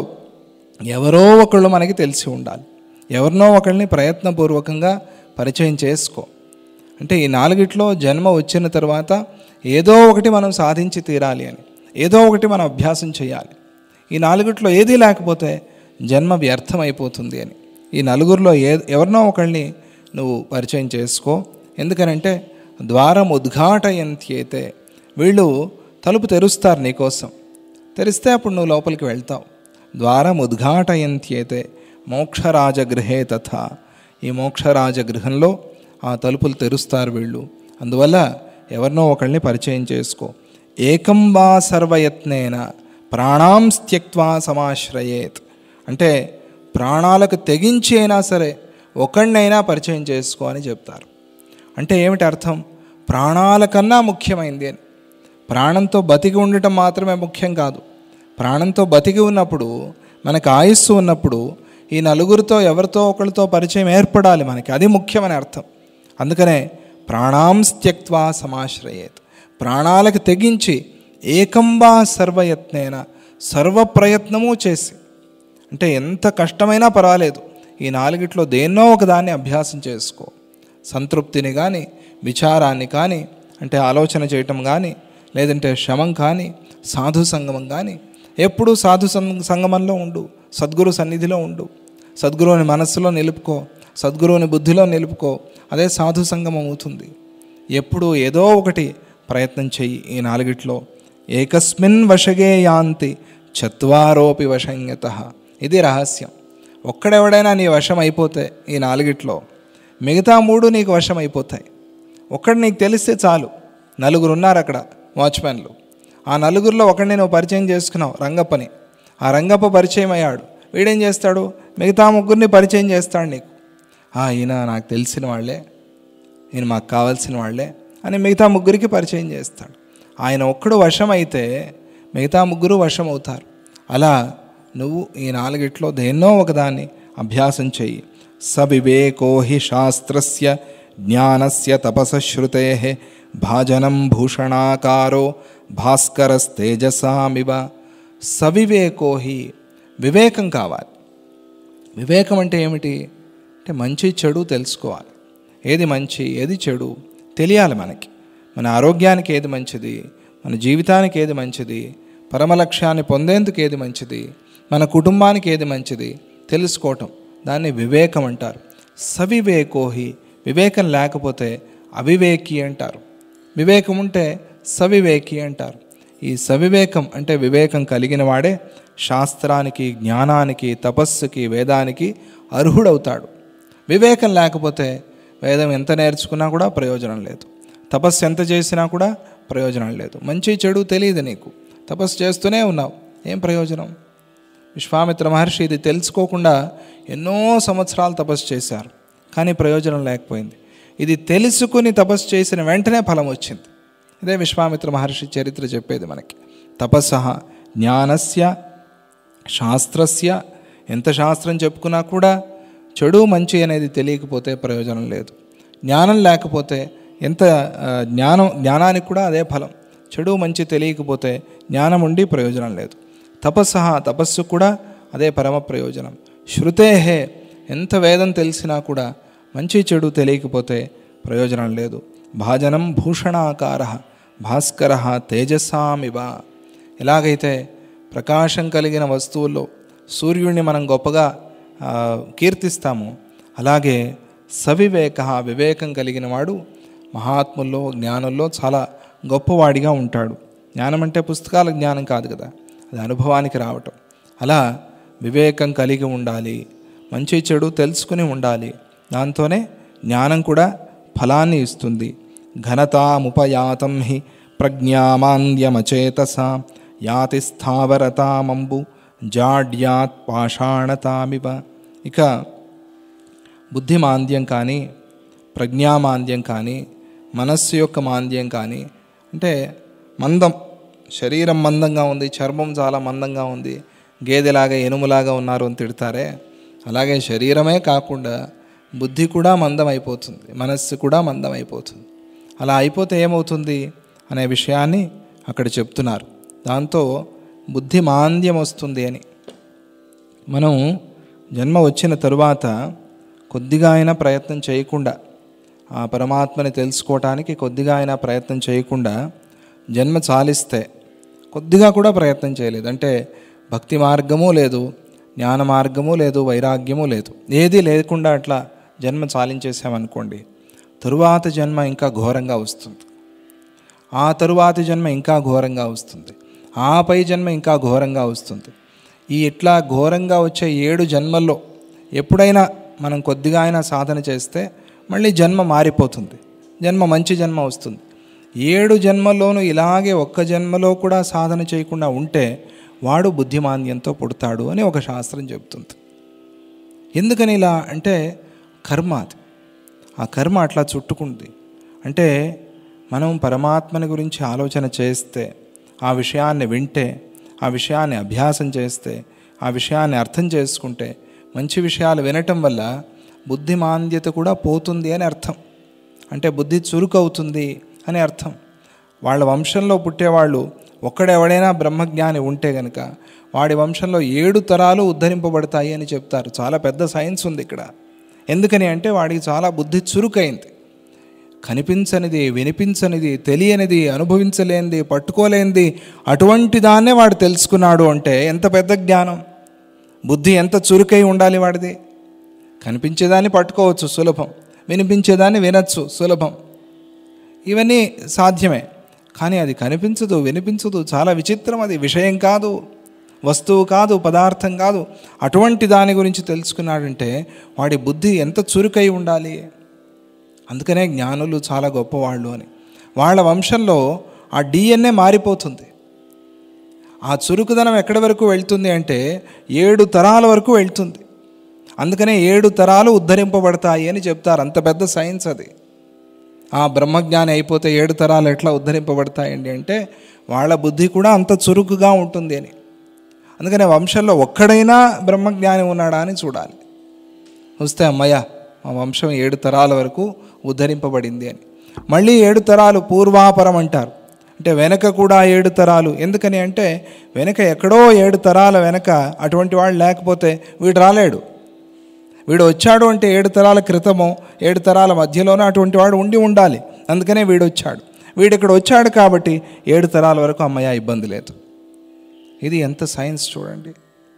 S1: ఎవరో ఒకళ్ళు మనకి తెలిసి ఉండాలి ఎవరినో ఒకళ్ళని ప్రయత్నపూర్వకంగా పరిచయం చేసుకో అంటే ఈ నాలుగిట్లో జన్మ వచ్చిన తర్వాత ఏదో ఒకటి మనం సాధించి తీరాలి అని ఏదో ఒకటి మనం అభ్యాసం చేయాలి ఈ నాలుగిట్లో ఏదీ లేకపోతే జన్మ వ్యర్థమైపోతుంది అని ఈ నలుగురిలో ఏ ఎవరినో ఒకళ్ళని నువ్వు పరిచయం చేసుకో ఎందుకనంటే ద్వారం ఉద్ఘాటయంత్యేతే వీళ్ళు తలుపు తెరుస్తారు నీకోసం తెరిస్తే అప్పుడు నువ్వు లోపలికి వెళ్తావు ద్వారం ఉద్ఘాటయంత్యేతే మోక్షరాజగృహే తథా ఈ మోక్షరాజగృహంలో ఆ తలుపులు తెరుస్తారు వీళ్ళు అందువల్ల ఎవరినో ఒకళ్ళని పరిచయం చేసుకో ఏకం వా సర్వయత్నేన ప్రాణాం త్యక్వా సమాశ్రయేత్ అంటే ప్రాణాలకు తెగించి అయినా సరే ఒకడినైనా పరిచయం చేసుకో అని చెప్తారు అంటే ఏమిటి అర్థం ప్రాణాల కన్నా ముఖ్యమైంది అని ప్రాణంతో బతికి ఉండటం మాత్రమే ముఖ్యం కాదు ప్రాణంతో బతికి ఉన్నప్పుడు మనకు ఆయుస్సు ఉన్నప్పుడు ఈ నలుగురితో ఎవరితో ఒకరితో పరిచయం ఏర్పడాలి మనకి అది ముఖ్యమని అర్థం అందుకనే ప్రాణాం త్యక్వా సమాశ్రయేత్ ప్రాణాలకు తెగించి ఏకంబా సర్వయత్నేన సర్వ ప్రయత్నము చేసి అంటే ఎంత కష్టమైనా పర్వాలేదు ఈ నాలుగిట్లో దేన్నో ఒకదాన్ని అభ్యాసం చేసుకో సంతృప్తిని కానీ విచారాన్ని కానీ అంటే ఆలోచన చేయటం కానీ లేదంటే శమం కానీ సాధు సంగమం కానీ ఎప్పుడూ సాధు సం- సంగమంలో ఉండు సద్గురు సన్నిధిలో ఉండు సద్గురువుని మనస్సులో నిలుపుకో సద్గురువుని బుద్ధిలో నిలుపుకో అదే సాధు సంగమం అవుతుంది ఎప్పుడు ఏదో ఒకటి ప్రయత్నం చెయ్యి ఈ నాలుగిట్లో ఏకస్మిన్ వశగే యాంతి చత్వారోపి వశంయత ఇది రహస్యం ఒక్కడెవడైనా నీ వశం అయిపోతే ఈ నాలుగిట్లో మిగతా మూడు నీకు వశం అయిపోతాయి ఒక్కడు నీకు తెలిస్తే చాలు నలుగురు ఉన్నారు అక్కడ వాచ్మెన్లు ఆ నలుగురిలో ఒకడిని నువ్వు పరిచయం చేసుకున్నావు రంగప్పని ఆ రంగప్ప పరిచయం అయ్యాడు వీడేం చేస్తాడు మిగతా ముగ్గురిని పరిచయం చేస్తాడు నీకు "ఆ, ఈయన నాకు తెలిసిన వాళ్ళే ఈయన మాకు కావాల్సిన వాళ్ళే అని మిగతా ముగ్గురికి పరిచయం చేస్తాడు ఆయన ఒక్కడు వశం అయితే మిగతా ముగ్గురు వశం అవుతారు అలా నువ్వు ఈ నాలుగిట్లో దేన్నో ఒకదాన్ని అభ్యాసం చెయ్యి సవివేకో హి శాస్త్రస్య జ్ఞానస్య తపసశ్రుతే భాజనం భూషణాకారో భాస్కరస్తేజసామివ సవివేకో హి వివేకం కావాలి వివేకం అంటే ఏమిటి అంటే మంచి చెడు తెలుసుకోవాలి ఏది మంచి ఏది చెడు తెలియాలి మనకి మన ఆరోగ్యానికి ఏది మంచిది మన జీవితానికి ఏది మంచిది పరమ లక్ష్యాన్ని పొందేందుకు ఏది మంచిది మన కుటుంబానికి ఏది మంచిది తెలుసుకోవటం దాన్ని వివేకం అంటారు సవివేకోహి వివేకం లేకపోతే అవివేకి అంటారు వివేకం ఉంటే సవివేకి అంటారు ఈ సవివేకం అంటే వివేకం కలిగిన వాడే శాస్త్రానికి జ్ఞానానికి తపస్సుకి వేదానికి అర్హుడవుతాడు వివేకం లేకపోతే వేదం ఎంత నేర్చుకున్నా కూడా ప్రయోజనం లేదు తపస్సు ఎంత చేసినా కూడా ప్రయోజనం లేదు మంచి చెడు తెలియదు నీకు తపస్సు చేస్తూనే ఉన్నావు ఏం ప్రయోజనం విశ్వామిత్ర మహర్షి ఇది తెలుసుకోకుండా ఎన్నో సంవత్సరాలు తపస్సు చేశారు కానీ ప్రయోజనం లేకపోయింది ఇది తెలుసుకుని తపస్సు చేసిన వెంటనే ఫలం వచ్చింది ఇదే విశ్వామిత్ర మహర్షి చరిత్ర చెప్పేది మనకి తపస్స జ్ఞానస్య శాస్త్రస్య ఎంత శాస్త్రం చెప్పుకున్నా కూడా చెడు మంచి అనేది తెలియకపోతే ప్రయోజనం లేదు జ్ఞానం లేకపోతే ఎంత ఆ, జ్ఞానం జ్ఞానానికి కూడా అదే ఫలం చెడు మంచి తెలియకపోతే జ్ఞానం ఉండి ప్రయోజనం లేదు తపస్స తపస్సు కూడా అదే పరమ ప్రయోజనం శృతేహే ఎంత వేదం తెలిసినా కూడా మంచి చెడు తెలియకపోతే ప్రయోజనం లేదు భాజనం భూషణాకార భాస్కర తేజస్సామివ ఎలాగైతే ప్రకాశం కలిగిన వస్తువుల్లో సూర్యుడిని మనం గొప్పగా ఆ, కీర్తిస్తామో అలాగే సవివేక వివేకం కలిగిన వాడు మహాత్ముల్లో జ్ఞానుల్లో చాలా గొప్పవాడిగా ఉంటాడు జ్ఞానం అంటే పుస్తకాల జ్ఞానం కాదు కదా అది అనుభవానికి రావటం అలా వివేకం కలిగి ఉండాలి మంచి చెడు తెలుసుకుని ఉండాలి దాంతోనే జ్ఞానం కూడా ఫలాన్ని ఇస్తుంది ఘనతాముపయాతం హి ప్రజ్ఞామాంద్యమచేతస యాతి స్థావరతామంబు జాడ్యాత్ పాషాణతామివ ఇక బుద్ధిమాంద్యం కానీ ప్రజ్ఞామాంద్యం కానీ మనస్సు యొక్క మాంద్యం కానీ అంటే మందం శరీరం మందంగా ఉంది చర్మం చాలా మందంగా ఉంది గేదెలాగా ఎనుములాగా ఉన్నారు అని తిడతారే అలాగే శరీరమే కాకుండా బుద్ధి కూడా మందం అయిపోతుంది మనస్సు కూడా మందం అయిపోతుంది అలా అయిపోతే ఏమవుతుంది అనే విషయాన్ని అక్కడ చెప్తున్నారు దాంతో బుద్ధి మాంద్యం వస్తుంది అని మనం జన్మ వచ్చిన తరువాత కొద్దిగా అయినా ప్రయత్నం చేయకుండా ఆ పరమాత్మని తెలుసుకోవటానికి కొద్దిగా అయినా ప్రయత్నం చేయకుండా జన్మ చాలిస్తే కొద్దిగా కూడా ప్రయత్నం చేయలేదు అంటే భక్తి మార్గము లేదు జ్ఞాన మార్గము లేదు వైరాగ్యము లేదు ఏది లేకుండా అట్లా జన్మ చాలించేసామనుకోండి తరువాత జన్మ ఇంకా ఘోరంగా వస్తుంది ఆ తరువాతి జన్మ ఇంకా ఘోరంగా వస్తుంది ఆ పై జన్మ ఇంకా ఘోరంగా వస్తుంది ఈ ఇట్లా ఘోరంగా వచ్చే ఏడు జన్మల్లో ఎప్పుడైనా మనం కొద్దిగా అయినా సాధన చేస్తే మళ్ళీ జన్మ మారిపోతుంది జన్మ మంచి జన్మ వస్తుంది ఏడు జన్మల్లోనూ ఇలాగే ఒక్క జన్మలో కూడా సాధన చేయకుండా ఉంటే వాడు బుద్ధిమాంద్యంతో పుడతాడు అని ఒక శాస్త్రం చెబుతుంది ఎందుకని ఇలా అంటే కర్మ అది ఆ కర్మ అట్లా చుట్టుకుంది అంటే మనం పరమాత్మని గురించి ఆలోచన చేస్తే ఆ విషయాన్ని వింటే ఆ విషయాన్ని అభ్యాసం చేస్తే ఆ విషయాన్ని అర్థం చేసుకుంటే మంచి విషయాలు వినటం వల్ల బుద్ధిమాంద్యత కూడా పోతుంది అని అర్థం అంటే బుద్ధి చురుకవుతుంది అని అర్థం వాళ్ళ వంశంలో పుట్టేవాళ్ళు ఒక్కడెవడైనా బ్రహ్మజ్ఞాని ఉంటే గనుక వాడి వంశంలో ఏడు తరాలు ఉద్ధరింపబడతాయి అని చెప్తారు చాలా పెద్ద సైన్స్ ఉంది ఇక్కడ ఎందుకని అంటే వాడికి చాలా బుద్ధి చురుకైంది కనిపించనిది వినిపించనిది తెలియనిది అనుభవించలేనిది పట్టుకోలేనిది అటువంటి దాన్నే వాడు తెలుసుకున్నాడు అంటే ఎంత పెద్ద జ్ఞానం బుద్ధి ఎంత చురుకై ఉండాలి వాడిది కనిపించేదాన్ని పట్టుకోవచ్చు సులభం వినిపించేదాన్ని వినొచ్చు సులభం ఇవన్నీ సాధ్యమే కానీ అది కనిపించదు వినిపించదు చాలా విచిత్రం అది విషయం కాదు వస్తువు కాదు పదార్థం కాదు అటువంటి దాని గురించి తెలుసుకున్నాడంటే వాడి బుద్ధి ఎంత చురుకై ఉండాలి అందుకనే జ్ఞానులు చాలా గొప్పవాళ్ళు అని వాళ్ళ వంశంలో ఆ డిఎన్ఏ మారిపోతుంది ఆ చురుకుదనం ఎక్కడి వరకు వెళ్తుంది అంటే ఏడు తరాల వరకు వెళ్తుంది అందుకనే ఏడు తరాలు ఉద్ధరింపబడతాయి అని చెప్తారు అంత పెద్ద సైన్స్ అది ఆ బ్రహ్మజ్ఞాని అయిపోతే ఏడు తరాలు ఎట్లా ఉద్ధరింపబడతాయండి అంటే వాళ్ళ బుద్ధి కూడా అంత చురుకుగా ఉంటుంది అని అందుకనే వంశంలో ఒక్కడైనా బ్రహ్మజ్ఞాని ఉన్నాడా అని చూడాలి వస్తే అమ్మయ్య మా వంశం ఏడు తరాల వరకు ఉద్ధరింపబడింది అని మళ్ళీ ఏడు తరాలు పూర్వాపరం అంటారు అంటే వెనక కూడా ఏడు తరాలు ఎందుకని అంటే వెనక ఎక్కడో ఏడు తరాల వెనక అటువంటి వాడు లేకపోతే వీడు రాలేడు వీడు వచ్చాడు అంటే ఏడు తరాల క్రితమో ఏడు తరాల మధ్యలోనో అటువంటి వాడు ఉండి ఉండాలి అందుకనే వీడు వచ్చాడు వీడు ఇక్కడ వచ్చాడు కాబట్టి ఏడు తరాల వరకు అమ్మయ్య ఇబ్బంది లేదు ఇది ఎంత సైన్స్ చూడండి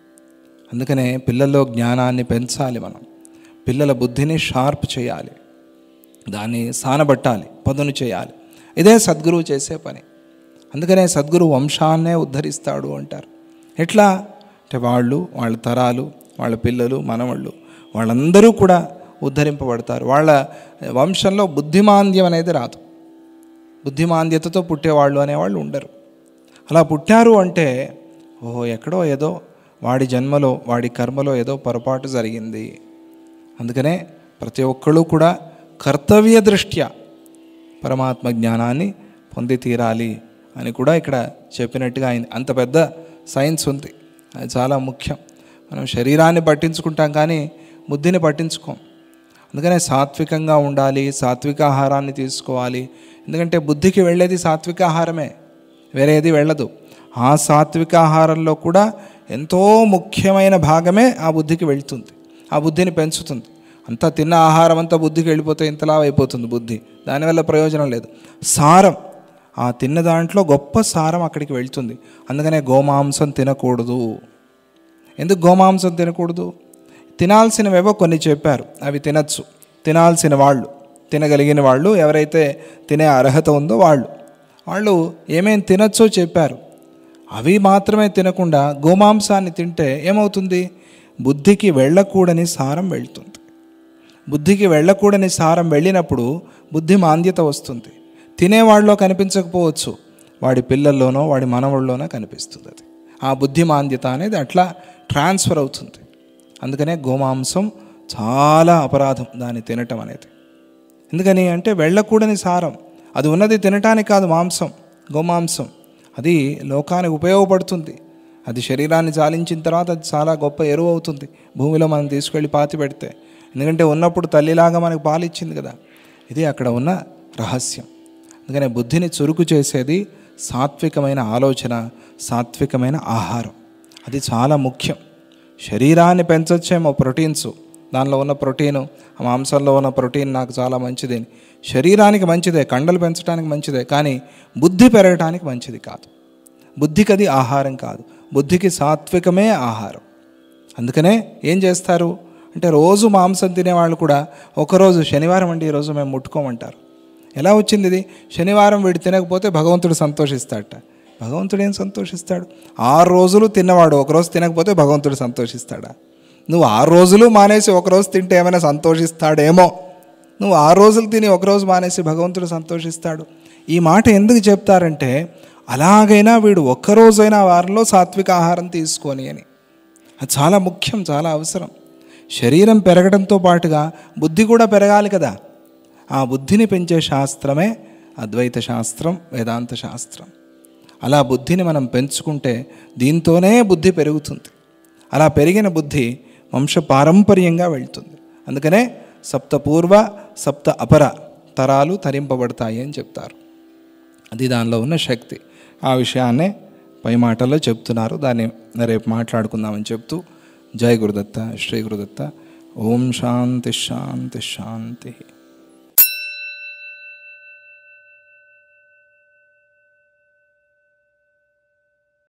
S1: అందుకనే పిల్లల్లో జ్ఞానాన్ని పెంచాలి మనం పిల్లల బుద్ధిని షార్ప్ చేయాలి దాన్ని సానబట్టాలి పదును చేయాలి ఇదే సద్గురువు చేసే పని అందుకనే సద్గురు వంశాన్నే ఉద్ధరిస్తాడు అంటారు ఎట్లా అంటే వాళ్ళు వాళ్ళ తరాలు వాళ్ళ పిల్లలు మనవాళ్ళు వాళ్ళందరూ కూడా ఉద్ధరింపబడతారు వాళ్ళ వంశంలో బుద్ధిమాంద్యం అనేది రాదు బుద్ధిమాంద్యతతో పుట్టేవాళ్ళు అనేవాళ్ళు ఉండరు అలా పుట్టారు అంటే ఓహో ఎక్కడో ఏదో వాడి జన్మలో వాడి కర్మలో ఏదో పొరపాటు జరిగింది అందుకనే ప్రతి ఒక్కళ్ళు కూడా కర్తవ్య దృష్ట్యా పరమాత్మ జ్ఞానాన్ని పొంది తీరాలి అని కూడా ఇక్కడ చెప్పినట్టుగా అయింది అంత పెద్ద సైన్స్ ఉంది అది చాలా ముఖ్యం మనం శరీరాన్ని పట్టించుకుంటాం కానీ బుద్ధిని పట్టించుకోం అందుకనే సాత్వికంగా ఉండాలి సాత్విక ఆహారాన్ని తీసుకోవాలి ఎందుకంటే బుద్ధికి వెళ్ళేది సాత్విక ఆహారమే వేరేది వెళ్ళదు ఆ సాత్విక ఆహారంలో కూడా ఎంతో ముఖ్యమైన భాగమే ఆ బుద్ధికి వెళ్తుంది ఆ బుద్ధిని పెంచుతుంది అంతా తిన్న ఆహారం అంతా బుద్ధికి వెళ్ళిపోతే ఇంతలా అయిపోతుంది బుద్ధి దానివల్ల ప్రయోజనం లేదు సారం ఆ తిన్న దాంట్లో గొప్ప సారం అక్కడికి వెళ్తుంది అందుకనే గోమాంసం తినకూడదు ఎందుకు గోమాంసం తినకూడదు తినాల్సినవేవో కొన్ని చెప్పారు అవి తినచ్చు తినాల్సిన వాళ్ళు తినగలిగిన వాళ్ళు ఎవరైతే తినే అర్హత ఉందో వాళ్ళు వాళ్ళు ఏమేం తినచ్చో చెప్పారు అవి మాత్రమే తినకుండా గోమాంసాన్ని తింటే ఏమవుతుంది బుద్ధికి వెళ్ళకూడని సారం వెళ్తుంది బుద్ధికి వెళ్ళకూడని సారం వెళ్ళినప్పుడు బుద్ధి మాంద్యత వస్తుంది తినేవాడిలో కనిపించకపోవచ్చు వాడి పిల్లల్లోనో వాడి మనవుల్లోనో కనిపిస్తుంది అది ఆ బుద్ధి మాంద్యత అనేది అట్లా ట్రాన్స్ఫర్ అవుతుంది అందుకనే గోమాంసం చాలా అపరాధం దాన్ని తినటం అనేది ఎందుకని అంటే వెళ్ళకూడని సారం అది ఉన్నది తినటానికి కాదు మాంసం గోమాంసం అది లోకానికి ఉపయోగపడుతుంది అది శరీరాన్ని జాలించిన తర్వాత అది చాలా గొప్ప ఎరువు అవుతుంది భూమిలో మనం తీసుకెళ్ళి పాతి పెడితే ఎందుకంటే ఉన్నప్పుడు తల్లిలాగా మనకు పాలు ఇచ్చింది కదా ఇది అక్కడ ఉన్న రహస్యం అందుకనే బుద్ధిని చురుకు చేసేది సాత్వికమైన ఆలోచన సాత్వికమైన ఆహారం అది చాలా ముఖ్యం శరీరాన్ని పెంచొచ్చేమో ప్రోటీన్స్ దానిలో ఉన్న ప్రోటీను ఆ మాంసంలో ఉన్న ప్రోటీన్ నాకు చాలా మంచిది శరీరానికి మంచిదే కండలు పెంచడానికి మంచిదే కానీ బుద్ధి పెరగటానికి మంచిది కాదు బుద్ధికి అది ఆహారం కాదు బుద్ధికి సాత్వికమే ఆహారం అందుకనే ఏం చేస్తారు అంటే రోజు మాంసం తినేవాళ్ళు కూడా ఒకరోజు శనివారం అండి ఈరోజు మేము ముట్టుకోమంటారు ఎలా వచ్చింది ఇది శనివారం వీడు తినకపోతే భగవంతుడు సంతోషిస్తాడట భగవంతుడు ఏం సంతోషిస్తాడు ఆరు రోజులు తిన్నవాడు ఒకరోజు తినకపోతే భగవంతుడు సంతోషిస్తాడా నువ్వు ఆరు రోజులు మానేసి ఒకరోజు తింటే ఏమైనా సంతోషిస్తాడేమో నువ్వు ఆరు రోజులు తిని ఒకరోజు మానేసి భగవంతుడు సంతోషిస్తాడు ఈ మాట ఎందుకు చెప్తారంటే అలాగైనా వీడు ఒక్కరోజైనా వారంలో సాత్విక ఆహారం తీసుకొని అని అది చాలా ముఖ్యం చాలా అవసరం శరీరం పెరగడంతో పాటుగా బుద్ధి కూడా పెరగాలి కదా ఆ బుద్ధిని పెంచే శాస్త్రమే అద్వైత శాస్త్రం వేదాంత శాస్త్రం అలా బుద్ధిని మనం పెంచుకుంటే దీంతోనే బుద్ధి పెరుగుతుంది అలా పెరిగిన బుద్ధి వంశ పారంపర్యంగా వెళ్తుంది అందుకనే సప్త పూర్వ సప్త అపర తరాలు తరింపబడతాయి అని చెప్తారు అది దానిలో ఉన్న శక్తి ఆ విషయాన్నే పై మాటల్లో చెప్తున్నారు దాన్ని రేపు మాట్లాడుకుందామని చెప్తూ జై గురుదత్త శ్రీ గురుదత్త ఓం శాంతి శాంతి శాంతి